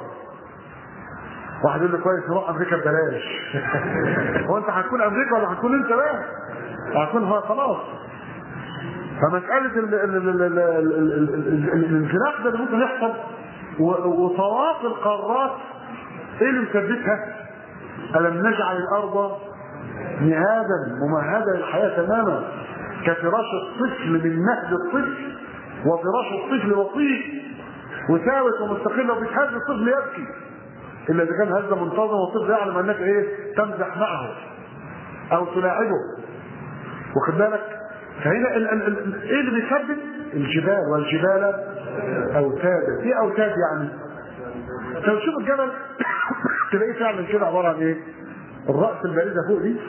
واحد يقول لي كويس نروح امريكا ببلاش هو انت هتكون امريكا ولا هتكون انت بقى؟ هتكون هو خلاص فمسألة ال- ال- ال- ال- ال- ال- ال- ال- الانزلاق ده اللي ممكن يحصل و- وطواف القارات ايه اللي مثبتها؟ ألم نجعل الأرض مهادا ممهدا للحياة تماما كفراش الطفل من مهد الطفل وفراش الطفل وطيف وثابت ومستقل وبيتهز الطفل يبكي إلا إذا كان هزة منتظم والطفل يعلم أنك إيه تمزح معه أو تلاعبه واخد بالك فهنا ال ال ال ايه اللي بيثبت الجبال والجبال اوتادا ايه اوتاد يعني لو تشوف الجبل تلاقيه فعلا كده عباره عن ايه الراس البارزه فوق دي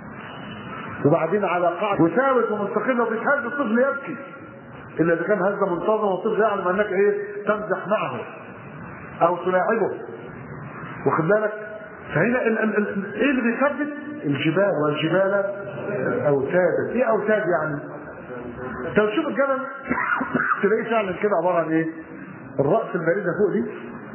وبعدين على قاعده وثابت ومستقل وبيتهز الطفل يبكي الا اذا كان هزه منتظمه والطفل يعلم انك ايه تمزح معه او تلاعبه واخد بالك فهنا ال ال ال ايه اللي بيثبت الجبال والجبال اوتادا ايه اوتاد يعني لو تشوف الجبل تلاقيه فعلا كده عباره عن ايه الراس البارزه فوق دي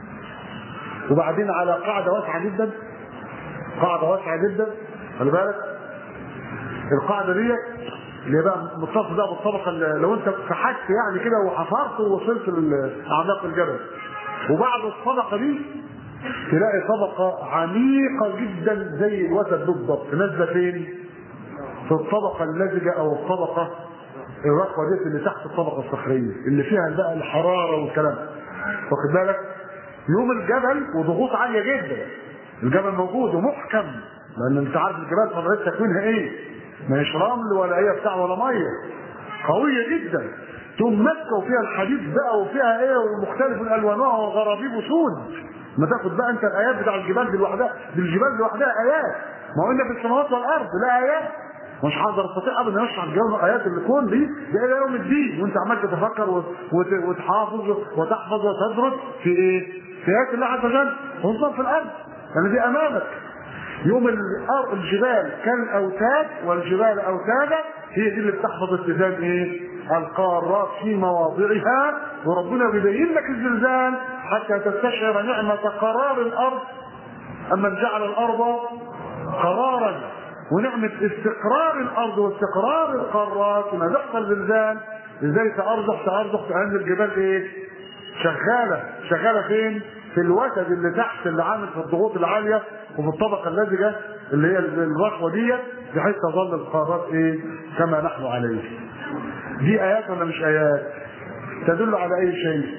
وبعدين على قاعده واسعه جدا قاعده واسعه جدا خلي بالك القاعده دي اللي بقى متصل بقى بالطبقه اللي لو انت فحت يعني كده وحفرت ووصلت لاعماق الجبل وبعد الطبقه دي تلاقي طبقه عميقه جدا زي الوتد بالضبط نازله فين؟ في الطبقه اللزجه او الطبقه الرقوه ديت اللي تحت الطبقه الصخريه اللي فيها بقى الحراره والكلام واخد بالك؟ يوم الجبل وضغوط عاليه جدا الجبل موجود ومحكم لان انت عارف الجبال طبيعه تكوينها ايه؟ ما هيش رمل ولا هي بتاع ولا ميه قويه جدا تقوم ماسكه وفيها الحديد بقى وفيها ايه ومختلف الوانها وغرابيب وسود ما تاخد بقى انت الايات بتاع الجبال دي لوحدها دي الجبال لوحدها ايات ما هو ان في السماوات والارض لا ايات مش هقدر استطيع ابدا اشرح الجبال ايات الكون دي دي الى يوم الدين وانت عمال تتفكر وت- وت- وتحافظ وتحفظ وتدرس في ايه؟ في ايات الله عز وجل خصوصا في الارض لان دي امامك يوم الأرض الجبال كالاوتاد والجبال اوتادا هي دي اللي بتحفظ اتزان ايه؟ القارات في مواضعها وربنا بيبين لك الزلزال حتى تستشعر نعمة قرار الأرض أما جعل الأرض قرارا ونعمة استقرار الأرض واستقرار القارات لما بيحصل زلزال ازاي تأرجح تأرجح لأن الجبال ايه؟ شغالة شغالة فين؟ في الوتد اللي تحت اللي عامل في الضغوط العالية وفي الطبقة اللزجة اللي هي الرخوة ديت بحيث تظل القارات ايه؟ كما نحن عليه. دي آيات ولا مش آيات؟ تدل على أي شيء؟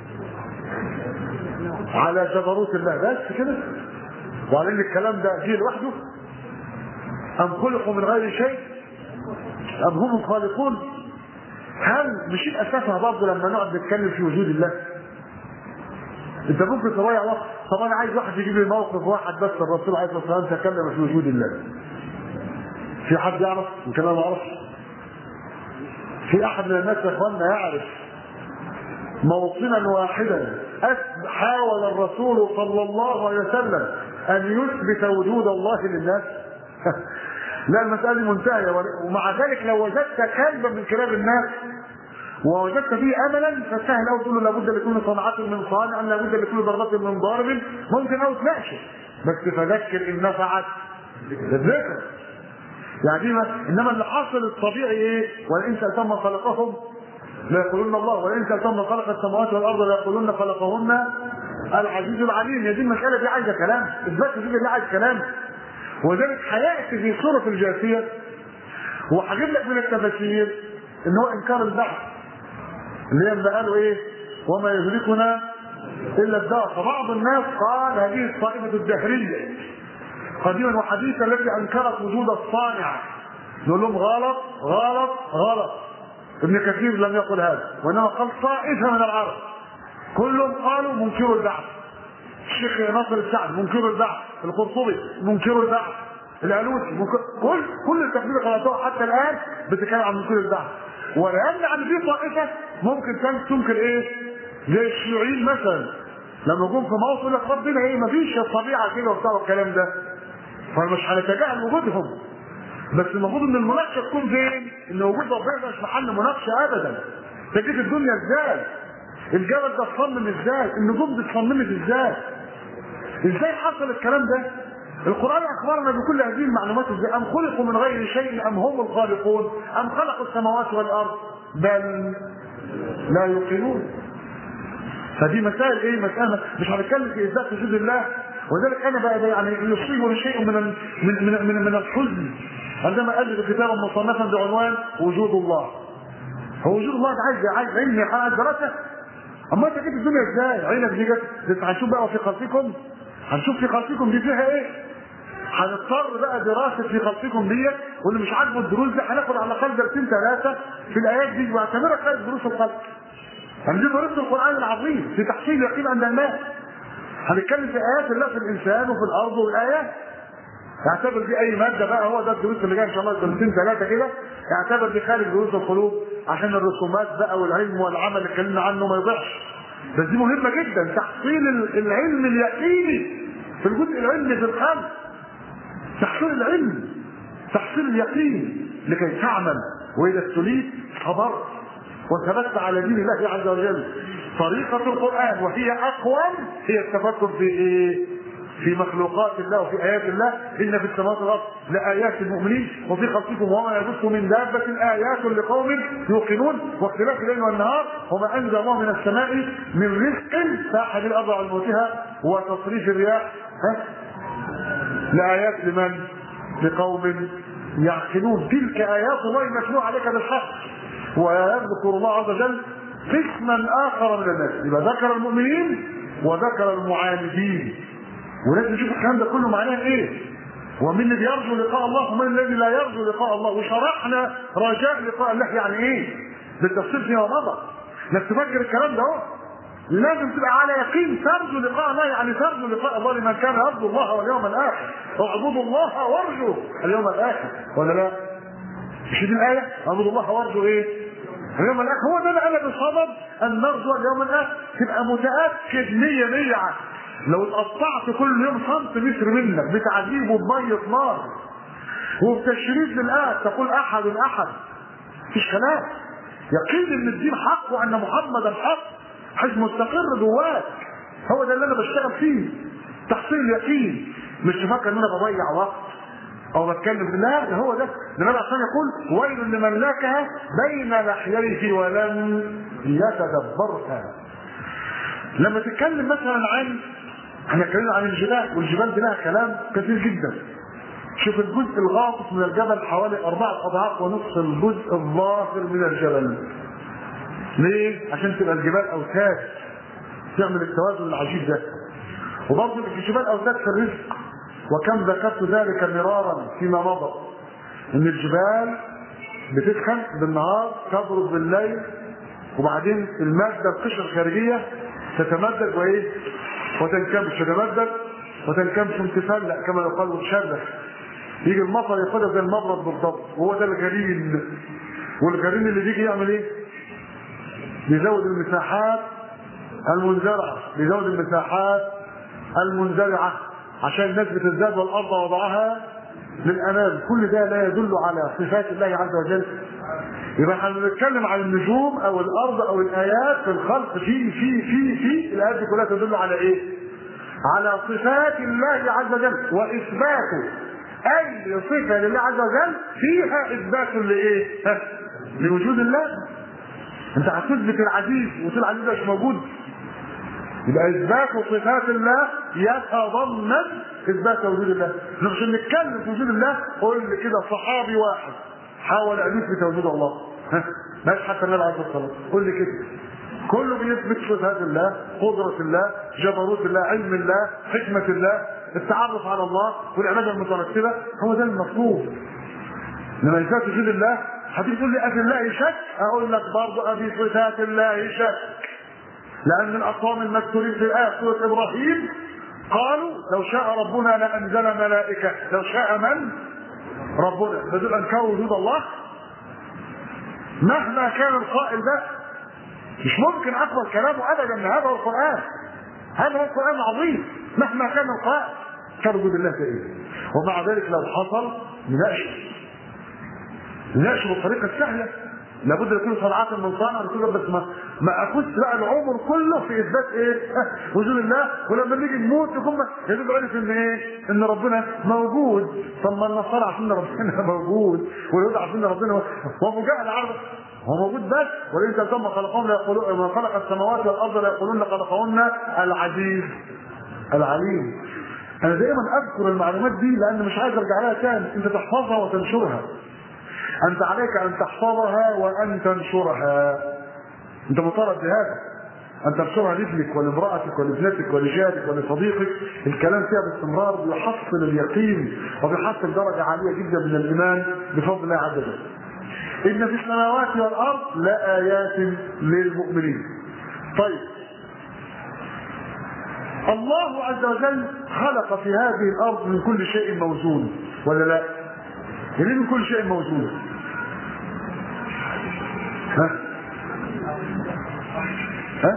على جبروت الله بس كده وعلى ان الكلام ده جه لوحده ام خلقوا من غير شيء ام هم الخالقون هل مش الاساسها برضه لما نقعد نتكلم في وجود الله انت ممكن تضيع وقت طب انا عايز واحد يجيب لي موقف واحد بس الرسول عليه الصلاه والسلام تكلم في وجود الله في حد يعرف يمكن انا ما اعرفش في احد من الناس يا اخواننا يعرف موطنا واحدا أث- حاول الرسول صلى الله عليه وسلم ان يثبت وجود الله للناس لا المسألة دي منتهية ومع ذلك لو وجدت كلبا من كلاب الناس ووجدت فيه املا فسهل او تقول له لابد لكل صنعة من صانع لابد لكل ضربة من ضارب ممكن او تناقشه بس فذكر ان نفعت الذكر يعني دي ما- انما اللي حاصل الطبيعي ايه ولئن سالتهم من خلقهم ليقولون الله ولئن سالتهم من خلق السماوات والارض ليقولون خلقهن العزيز العليم هي دي المساله دي عايزه كلام اثبات وجود الله عايز كلام وذلك هياتي في سوره الجاثيه وهجيب لك من التفاسير ان هو انكار البعث اللي هي لما قالوا ايه وما يدركنا الا الدار فبعض الناس قال هذه الطائفه الدهريه قديما وحديثا التي انكرت وجود الصانع نقول لهم غلط غلط غلط ابن كثير لم يقل هذا وانما قال طائفه من العرب كلهم قالوا منكروا البعث الشيخ ناصر السعد منكر البعث القرطبي منكر البعث الالوسي منكر كل كل التفسير اللي قراتوها حتى الان بتتكلم عن منكر البعث ولان عن في طائفه ممكن كانت تنكر ايه؟ زي الشيوعيين مثلا لما جم في مصر يقول لك ربنا ايه مفيش الطبيعه كده وبتاع الكلام ده فمش هنتجاهل وجودهم بس المفروض ان المناقشه تكون فين؟ ان وجود ربنا مش محل مناقشه ابدا تجد الدنيا ازاي؟ الجبل ده اتصمم ازاي؟ النجوم دي اتصممت ازاي؟ ازاي حصل الكلام ده؟ القرآن أخبرنا بكل هذه المعلومات ازاي؟ أم خلقوا من غير شيء أم هم الخالقون؟ أم خلقوا السماوات والأرض؟ بل لا يوقنون. فدي مسائل ايه؟ مسألة مش هنتكلم في إثبات وجود الله وذلك أنا بقى يعني يصيبني شيء من ال- من من من, من الحزن عندما أجد كتابا مصنفا بعنوان وجود الله. هو وجود الله ده عايز عايز علم عايز دراسة؟ اما انت جيت الدنيا ازاي؟ عينك دي جت بس هنشوف بقى في خلقكم هنشوف في خلقكم دي فيها ايه؟ هنضطر بقى دراسه في خلقكم ديت واللي مش عاجبه الدروس دي هناخد على الاقل درسين ثلاثه في الايات دي واعتبرها خارج دروس الخلق. هنجيب دروس القران العظيم في تحصيل اليقين عند الناس. هنتكلم في ايات الله في الانسان وفي الارض والايات. اعتبر دي اي ماده بقى هو ده الدروس اللي جايه ان شاء الله درسين ثلاثه كده اعتبر دي خارج دروس القلوب عشان الرسومات بقى والعلم والعمل اللي اتكلمنا عنه ما يضيعش بس دي مهمه جدا تحصيل ال- العلم اليقيني في الجزء العلمي في الخلق تحصيل العلم تحصيل اليقين لكي تعمل واذا ابتليت صبرت وثبت على دين الله عز وجل طريقة القرآن وهي أقوم هي التفكر في إيه؟ في مخلوقات الله وفي آيات الله إن في السماوات والأرض لآيات المؤمنين وفي خلقكم وما يبث من دابة آيات لقوم يوقنون واختلاف الليل والنهار وما أنزل الله من السماء من رزق فأحد الأرض عن موتها وتصريف الرياح ها؟ لآيات لمن؟ لقوم يعقلون تلك آيات الله مشروع عليك بالحق ويذكر الله عز وجل قسما آخر من الناس يبقى ذكر المؤمنين وذكر المعاندين ولازم نشوف الكلام ده كله معناه ايه ومن اللي يرجو لقاء الله ومن الذي لا يرجو لقاء الله وشرحنا رجاء لقاء الله يعني ايه بالتفصيل فيما مضى انك تفكر الكلام ده اهو لازم تبقى على يقين ترجو لقاء الله يعني ترجو لقاء الله لمن كان يرجو الله واليوم الاخر اعبدوا الله وارجوا اليوم الاخر ولا لا؟ مش دي الايه؟ اعبدوا الله وارجوا ايه؟ اليوم الاخر هو ده اللي انا بصدد ان نرجو اليوم الاخر تبقى متاكد 100 100 لو اتقطعت كل يوم سنتيمتر منك بتعذيب وبميه نار وبتشريف للآية تقول احد احد مفيش كلام يقين ان الدين حق وان محمدا حق حيث مستقر جواك هو ده اللي انا بشتغل فيه تحصيل اليقين مش تفكر ان انا بضيع وقت او بتكلم لا ده هو ده ده النبي عشان يقول ويل لمن لكها بين لحييه ولم يتدبرها لما تتكلم مثلا عن احنا اتكلمنا عن الجبال والجبال دي لها كلام كثير جدا شوف الجزء الغاطس من الجبل حوالي أربعة أضعاف ونصف الجزء الظاهر من الجبل ليه؟ عشان تبقى الجبال أوتاد تعمل التوازن العجيب ده وبرضه في الجبال أوتاد في الرزق وكم ذكرت ذلك مرارا فيما مضى ان الجبال بتسخن بالنهار تبرد بالليل وبعدين المادة القشرة الخارجية تتمدد وايه؟ وتنكمش تتمدد وتنكمش وتفلق كما يقال وتشرخ يجي المطر ياخدها زي المبرد بالضبط وهو ده الغريم والغريم اللي بيجي يعمل ايه؟ بيزود المساحات المنزرعة بيزود المساحات المنزرعة عشان الناس بتزداد والارض وضعها للانام كل ده لا يدل على صفات الله عز وجل يبقى احنا بنتكلم عن النجوم او الارض او الايات في الخلق في في في في الايات دي كلها تدل على ايه؟ على صفات الله عز وجل واثباته اي صفه لله عز وجل فيها اثبات لايه؟ ها؟ لوجود الله انت هتثبت العزيز وتقول العزيز ده مش موجود يبقى اثبات صفات الله يتضمن اثبات وجود الله احنا عشان نتكلم في وجود الله قول لي كده صحابي واحد حاول ان يثبت وجود الله ها مش حتى النبي عليه الصلاه والسلام قول لي كده كله بيثبت صفات الله قدرة الله جبروت الله علم الله حكمة الله التعرف على الله والعبادة المترتبة هو ده المطلوب لما يثبت وجود الله هتيجي تقول لي أفي الله شك أقول لك برضه أفي صفات الله شك لأن الأقوام المذكورين في الآية سورة إبراهيم قالوا لو شاء ربنا لأنزل ملائكة لو شاء من؟ ربنا بدون أنكروا وجود الله مهما كان القائل ده مش ممكن اقبل كلامه ابدا ان هذا هو القران هذا هو القران العظيم مهما كان القران ترجو بالله ايه ومع ذلك لو حصل نناقشه نناقشه بالطريقه السهله لابد يكون صنعات من صانع وكل بس ما ما اخش بقى العمر كله في اثبات ايه؟ وجود الله ولما نيجي نموت يكون يجب عرف ان ايه؟ ان ربنا موجود طب ما النصارى عارفين ان ربنا موجود واليهود عارفين ان ربنا وابو جهل عارف هو موجود بس ولئن سالتهم ما خلقهم ليقولون ما خلق السماوات والارض ليقولون خلقهن العزيز العليم انا دائما اذكر المعلومات دي لان مش عايز ارجع لها تاني انت تحفظها وتنشرها انت عليك ان تحفظها وان تنشرها انت مطالب بهذا ان تنشرها لابنك ولامراتك ولابنتك ولجارك ولصديقك الكلام فيها باستمرار بيحصل اليقين وبيحصل درجه عاليه جدا من الايمان بفضل الله عز وجل ان في السماوات والارض لايات للمؤمنين طيب الله عز وجل خلق في هذه الارض من كل شيء موزون ولا لا؟ يعني من كل شيء موزون ها؟ ها؟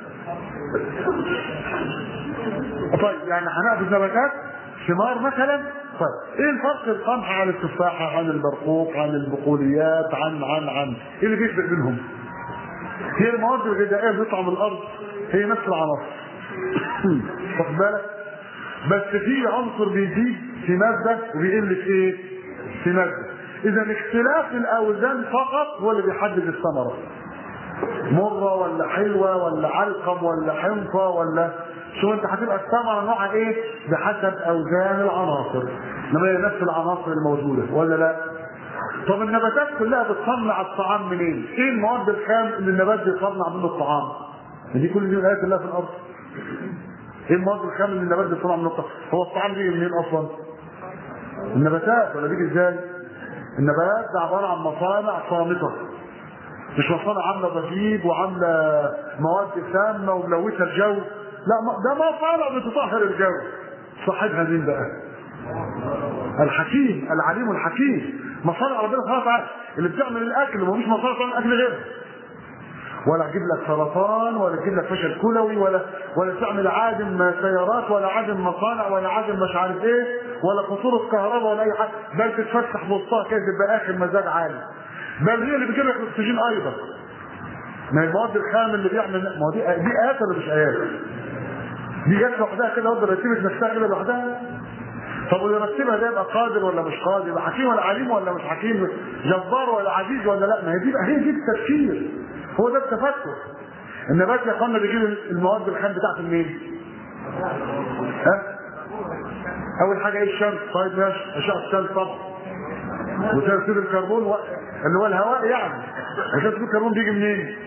طيب يعني هناخد نباتات ثمار مثلا طيب ايه الفرق القمح عن التفاحه عن البرقوق عن البقوليات عن عن عن ايه اللي بيفرق بينهم؟ هي المواد الغذائيه اللي بتطلع من الارض هي نفس العناصر واخد بالك؟ بس في عنصر بيزيد في ماده وبيقل في ايه؟ في ماده اذا اختلاف الاوزان فقط هو اللي بيحدد الثمره مره ولا حلوه ولا علقم ولا حنطه ولا شو انت هتبقى الثمره نوعها ايه بحسب اوزان العناصر انما هي نفس العناصر الموجوده ولا لا طب النباتات كلها بتصنع الطعام منين ايه المواد الخام اللي النبات بيصنع منه الطعام دي كل دي الايات الله في الارض ايه المواد الخام اللي النبات بيصنع منه الطعام هو الطعام بيجي منين اصلا النباتات ولا بيجي ازاي النبات ده عباره عن مصانع صامته مش مصانع عامله ضجيج وعامله مواد سامه وملوثه الجو لا ده مصانع بتطهر الجو صاحبها مين بقى؟ الحكيم العليم الحكيم مصانع ربنا سبحانه وتعالى اللي بتعمل الاكل ومفيش مصانع تعمل اكل غيرها ولا تجيب لك سرطان ولا تجيب لك فشل كلوي ولا ولا تعمل عادم سيارات ولا عادم مصانع ولا عادم مش عارف ايه ولا خطوره كهرباء ولا اي حاجه بل تتفتح بوسطها كده تبقى اخر مزاج عالي بل هي اللي بتجيب لك الاكسجين ايضا ما هي المواد الخام اللي بيعمل ما هو دي دي ايات ولا مش ايات؟ دي جت لوحدها كده وتقدر رتبت نفسها كده لوحدها طب واللي يرتبها ده يبقى قادر ولا مش قادر يبقى حكيم ولا عليم ولا مش حكيم جبار ولا عزيز ولا لا ما هي دي هي دي التفكير هو ده التفكر النبات يا اخوانا بيجيب المواد الخام بتاعته منين؟ ها؟ اول حاجه ايه الشمس طيب ماشي اشعه الشمس طبعا وثاني اكسيد الكربون و... اللي هو الهواء يعني ثاني اكسيد الكربون بيجي منين؟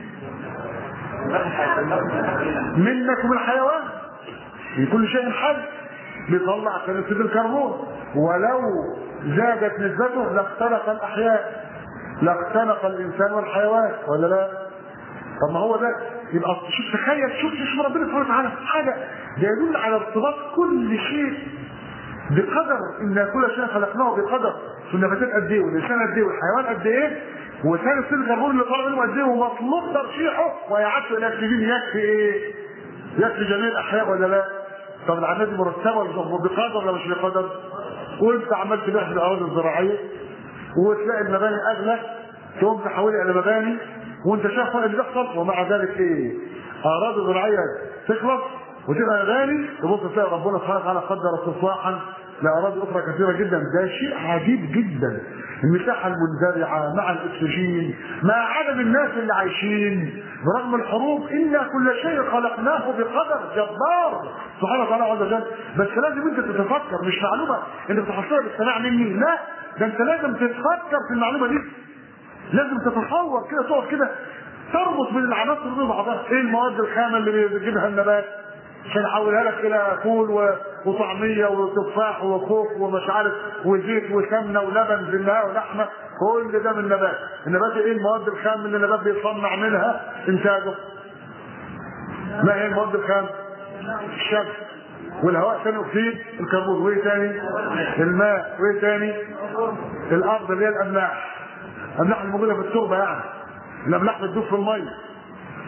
منك ومن الحيوان من كل شيء حي بيطلع ثاني اكسيد الكربون ولو زادت نسبته لاختلق الاحياء لاختنق الانسان والحيوان ولا لا؟ طب ما هو ده يبقى شوف تخيل شوف شوف ربنا سبحانه وتعالى حاجه ده يدل على ارتباط كل شيء بقدر ان كل شيء خلقناه بقدر في النباتات قد ايه والانسان قد ايه والحيوان قد ايه وثاني اكسيد الكربون اللي طالع منه قد ايه ومطلوب ترشيحه ويعد الى الاكسجين يكفي ايه؟ يكفي جميع الاحياء ولا لا؟ طب العمليه دي مرتبه ولا بقدر ولا مش بقدر؟ وانت عمال تبيع في الاراضي الزراعيه وتلاقي المباني اغلى تقوم تحولها الى مباني وانت شايف اللي بيحصل ومع ذلك ايه؟ اراضي زراعيه تخلص وتبقى مباني تبص تلاقي ربنا سبحانه وتعالى قدر استصلاحا لاراضي اخرى كثيره جدا ده شيء عجيب جدا المساحه المنزرعه مع الاكسجين مع عدد الناس اللي عايشين برغم الحروب انا كل شيء خلقناه بقدر جبار سبحانه وتعالى عز وجل بس لازم انت تتفكر مش معلومه انت بتحصلها بالسماع مني لا ده انت لازم تتفكر في المعلومه دي لازم تتصور كده تقعد كده تربط بين العناصر دي بعضها ايه المواد الخام اللي بيجيبها النبات عشان احولها لك الى فول و... وطعميه وتفاح وخوخ ومش عارف وزيت وسمنه ولبن في النهايه ولحمه كل ده من النبات النبات ايه المواد الخام اللي النبات بيصنع منها انتاجه ما هي المواد الخام الشمس والهواء ثاني اكسيد الكربون وايه تاني الماء وايه تاني الارض اللي هي الاملاح الاملاح الموجوده في التربه يعني الاملاح بتدوب في الميه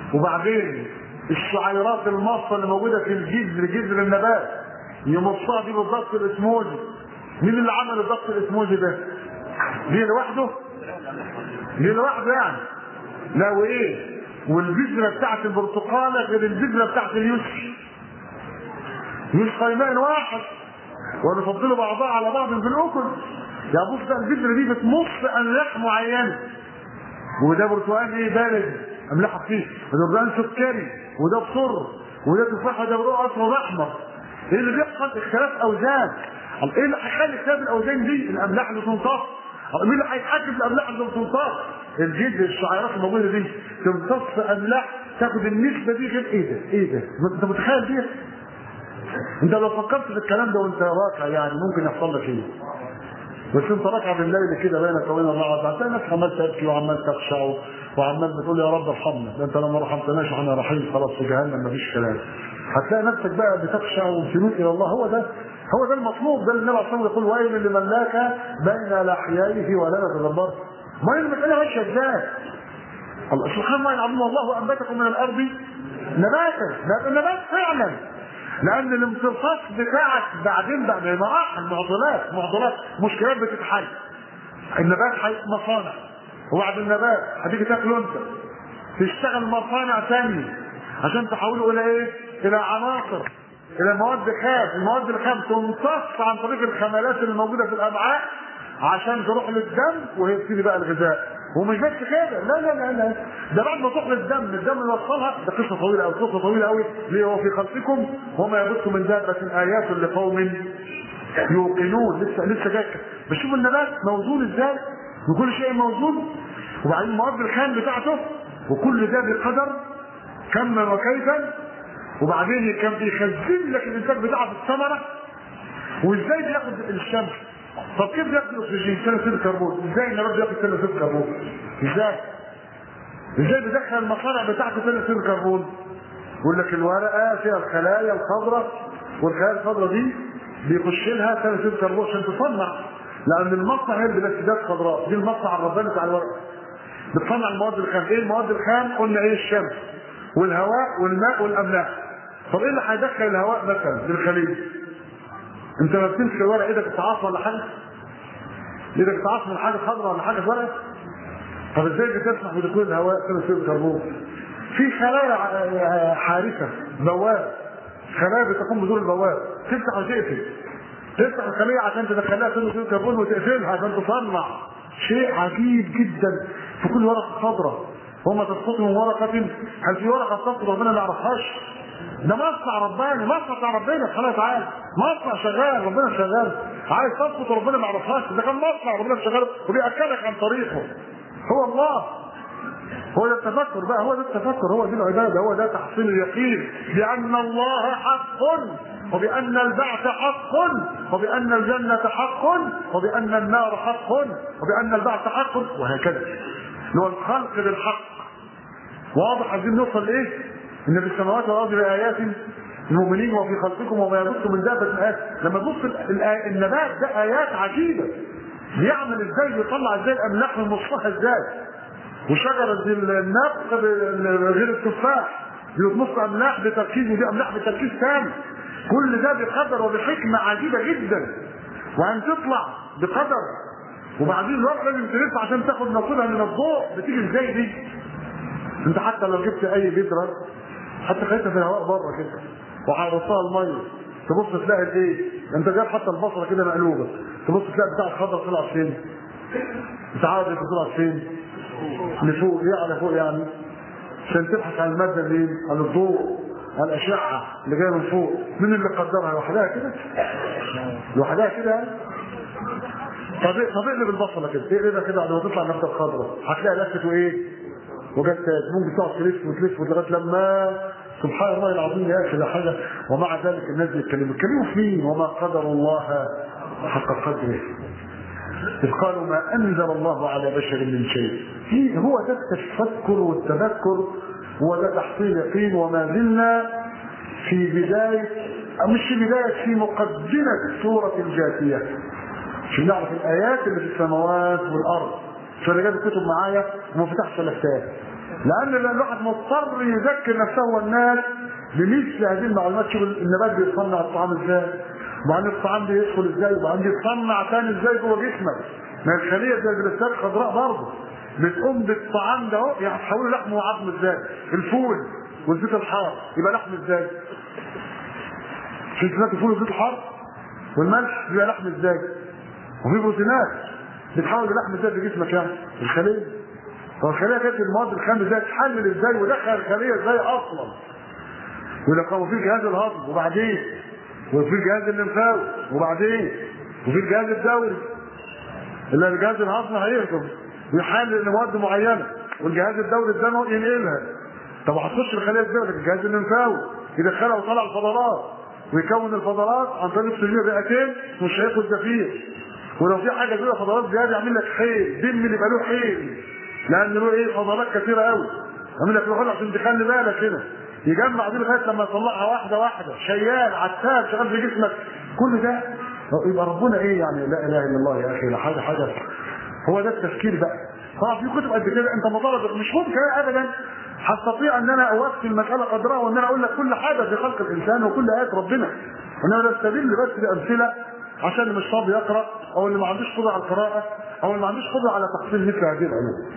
وبعدين الشعيرات المصة اللي موجودة في الجذر جذر النبات يمصها دي بالضغط الاسموزي مين اللي عمل الضغط الاسموزي ده؟ ليه لوحده؟ ليه لوحده يعني؟ لا وايه؟ والبذرة بتاعت البرتقالة غير البذرة بتاعت اليوسف مش قيمان واحد ونفضل بعضها على بعض في الاكل يا بص ده البذره دي بتمص املاح معينه وده برتقال ايه بارد املاح فيه وده برتقال سكري وده بصر وده تفاح وده برتقال اصفر واحمر ايه اللي بيحصل اختلاف اوزان طب ايه اللي هيخلي اختلاف الاوزان دي الاملاح اللي تمتص طب مين اللي هيتحكم في الاملاح اللي تمتص الجد الشعيرات الموجوده دي تمتص املاح تاخد النسبه دي غير ايه ده ايه ده انت متخيل دي انت لو فكرت في الكلام ده وانت راكع يعني ممكن يحصل لك ايه بس انت راكع بالليل كده بينك وبين الله عز وجل هتلاقي نفسك عمال تبكي وعمال تخشع وعمال بتقول يا رب ارحمنا ده انت لما رحمتناش واحنا رايحين خلاص في جهنم مفيش كلام هتلاقي نفسك بقى بتخشع وتنوب الى الله هو ده هو ده المطلوب ده اللي النبي عليه الصلاه والسلام يقول ويل لمن لاك بين لحييه ولا يتدبر ما هي المساله ماشيه ازاي؟ الله سبحان الله العظيم والله انبتكم من الارض نباتا النبات فعلا لان الامتصاص بتاعك بعدين بعد مراحل معضلات معضلات مشكلات بتتحل النبات هيبقى مصانع وبعد النبات هتيجي تاكله انت تشتغل مصانع ثانيه عشان تحوله الى ايه؟ الى عناصر الى مواد خام المواد الخام تمتص عن طريق الخملات اللي موجوده في الامعاء عشان تروح للدم وهي تبتدي بقى الغذاء ومش بس كده لا لا لا لا ده بعد ما تروح للدم الدم يوصلها ده قصه طويله قوي قصه طويله قوي ليه هو في خلقكم وما يبث من دابه ايات لقوم يوقنون لسه لسه جاي بشوف النبات موزون ازاي وكل شيء موزون وبعدين المواد الخام بتاعته وكل ده بقدر كما وكيفا وبعدين كان بيخزن لك الانتاج بتاعه في الثمره وازاي بياخد الشمس طب كيف بياخد الاكسجين ثاني اكسيد الكربون ازاي النبات بياخد ثاني اكسيد الكربون ازاي ازاي بيدخل المصانع بتاعته ثاني اكسيد الكربون يقول لك الورقه فيها الخلايا الخضراء والخلايا الخضراء دي بيخش لها ثاني اكسيد الكربون عشان تصنع لان المصنع هي اللي بلاستيدات خضراء دي المصنع الرباني بتاع الورقه بتصنع المواد الخام ايه المواد الخام قلنا ايه الشمس والهواء والماء والاملاح طب ايه اللي هيدخل الهواء مثلا للخليج انت ما بتمسك الورق ايدك تعاص ولا حاجه ايدك تعاص من حاجه خضراء ولا حاجه ورقه طب ازاي بتسمح بدخول الهواء ثاني اكسيد الكربون في خلايا حارسه بواب خلايا بتقوم بدور البواب تفتح وتقفل تفتح الخليه عشان تدخلها ثاني اكسيد الكربون وتقفلها عشان تصنع شيء عجيب جدا في كل ورقه خضراء وما تسقط من ورقه هل في ورقه تسقط ربنا ما يعرفهاش ده مصنع رباني مصنع بتاع ربنا سبحانه وتعالى مصنع شغال ربنا شغال عايز تسقط وربنا ما يعرفهاش ده كان مصنع ربنا شغال وبيأكلك عن طريقه هو الله هو ده التفكر بقى هو ده التفكر هو دي العباده هو ده تحصيل اليقين بان الله حق وبان البعث حق وبان الجنه حق وبان النار حق وبان البعث حق وهكذا اللي هو الخلق للحق واضح عايزين نوصل لايه؟ ان في السماوات والارض لايات المؤمنين وفي خلقكم وما يبث من دابه ايات لما تبص النبات ده ايات عجيبه بيعمل ازاي بيطلع ازاي الاملاح من نصها ازاي وشجره النبق غير التفاح دي بتنص املاح بتركيز ودي املاح بتركيز ثاني كل ده بقدر وبحكمه عجيبه جدا وان تطلع بقدر وبعدين الوقت لازم تلف عشان تاخد نصيبها من الضوء بتيجي ازاي دي انت حتى لو جبت اي بذره حتى خليتها في الهواء بره كده وعرضتها الميه تبص تلاقي الايه انت جايب حتى البصره كده مقلوبه تبص تلاقي بتاع الخضره طلع فين بتاع طلع فين لفوق ليه على فوق يعني عشان تبحث عن الماده اللي عن الضوء عن الاشعه اللي جايه من فوق مين اللي قدرها لوحدها كده لوحدها كده يعني طب طب اقلب البصله كده اقلبها كده بعد ما تطلع النبته الخضراء هتلاقي لفت وايه وجت ممكن تقعد تلف وتلف لغايه لما سبحان الله العظيم يا اخي ده حاجه ومع ذلك الناس بيتكلموا يتكلموا في مين وما قدر الله حق قدره إذ قالوا ما أنزل الله على بشر من شيء هو ده التفكر والتذكر وده تحصيل يقين وما زلنا في بداية أو مش في بداية في مقدمة سورة الجاثية عشان نعرف الآيات اللي في السماوات والأرض فانا جايب الكتب معايا وما فتحش الا كتاب لان الواحد مضطر يذكر نفسه والناس بمثل هذه المعلومات شوف النبات بيصنع الطعام ازاي وبعدين الطعام بيدخل ازاي وبعدين بيتصنع تاني ازاي جوه جسمك ما الخليه زي الجلسات خضراء برضه بتقوم بالطعام ده اهو يعني تحوله لحم وعظم ازاي الفول والزيت الحار يبقى لحم ازاي في زيت الفول والزيت الحار والملح يبقى لحم ازاي وفي بروتينات بتحول للحم ازاي في جسمك يعني الخليه هو الخليه كانت المواد الخام ازاي تحلل ازاي ودخل الخليه ازاي اصلا ويقوم في جهاز الهضم وبعدين وفي الجهاز الليمفاوي وبعدين وفي الجهاز الدوري اللي الجهاز الهضمي هيهضم ويحلل مواد معينه والجهاز الدوري الدموي ينقلها طب هتخش الخليه ازاي لك الجهاز الليمفاوي يدخلها ويطلع الفضلات ويكون الفضلات عن طريق اكسجين الرئتين مش هياخد زفير ولو في حاجه فيها فضلات زياده يعمل لك حيل دم اللي يبقى له حيل لان له ايه فضلات كثيره قوي يعمل لك له عشان تخلي بالك هنا يجمع دي لغايه لما يطلعها واحده واحده شيال عتاب شغال في جسمك كل ده يبقى ربنا ايه يعني لا اله الا الله يا اخي لا حاجه حاجه هو ده التفكير بقى طبعا في كتب قد كده انت مطالب مش ممكن ابدا هستطيع ان انا اوفي المساله قدرها وان انا اقول لك كل حاجه في خلق الانسان وكل ايات ربنا وانا بستدل بس بامثله عشان اللي مش فاضي يقرا او اللي ما عندوش قدره على القراءه او اللي ما عندوش قدره على تحصيل مثل هذه العلوم.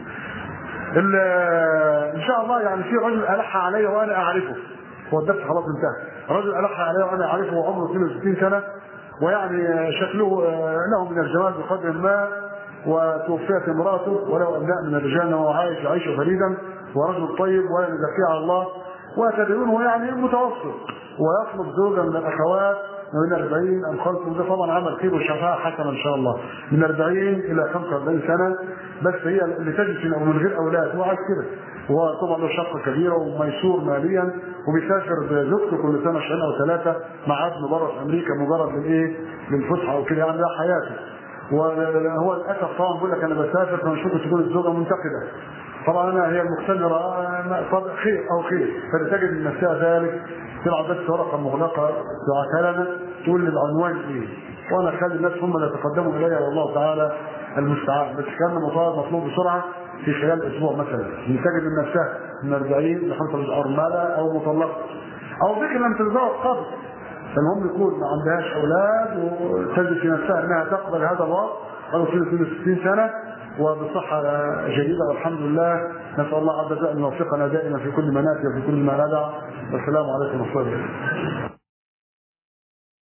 ان شاء الله يعني في رجل الح علي وانا اعرفه هو الدرس خلاص انتهى رجل الح علي وانا اعرفه وعمره 62 سنه ويعني شكله له من الجمال بقدر ما وتوفيت امراته وله ابناء من الرجال وهو عايش يعيش فريدا ورجل طيب ولا يزكيه على الله وتدينه يعني متوسط ويطلب زوجه من الاخوات من 40 ام 50 ده طبعا عمل خير وشفاعه حسنه ان شاء الله من 40 الى 45 سنه بس هي اللي تجد من غير اولاد هو عايز كده هو طبعا له شقه كبيره وميسور ماليا وبيسافر بزوجته كل سنه شهرين او ثلاثه مع ابنه بره في امريكا مجرد للايه؟ للفسحه وكده يعني ده حياته وهو للاسف طبعا بيقول لك انا بسافر فمش ممكن تكون الزوجه منتقده طبعا انا هي المقتنعه طبعا خير او خير فتجد من نفسها ذلك تلعب بس ورقه مغلقه تبعتها لنا تقول لي العنوان ايه وانا اخلي الناس هم اللي يتقدموا الي والله تعالى المستعان بس كان مطالب مطلوب بسرعه في خلال اسبوع مثلا تجد من نفسها من 40 ل 55 ارمله او مطلقه او ذكر لم تتزوج قبل المهم يكون ما عندهاش اولاد وتجد في نفسها انها تقبل هذا الوضع ولو في 62 سنه وبصحة جيدة والحمد لله نسأل الله عز وجل أن يوفقنا دائما في كل مناكب وفي كل ما ندع والسلام عليكم ورحمة الله وبركاته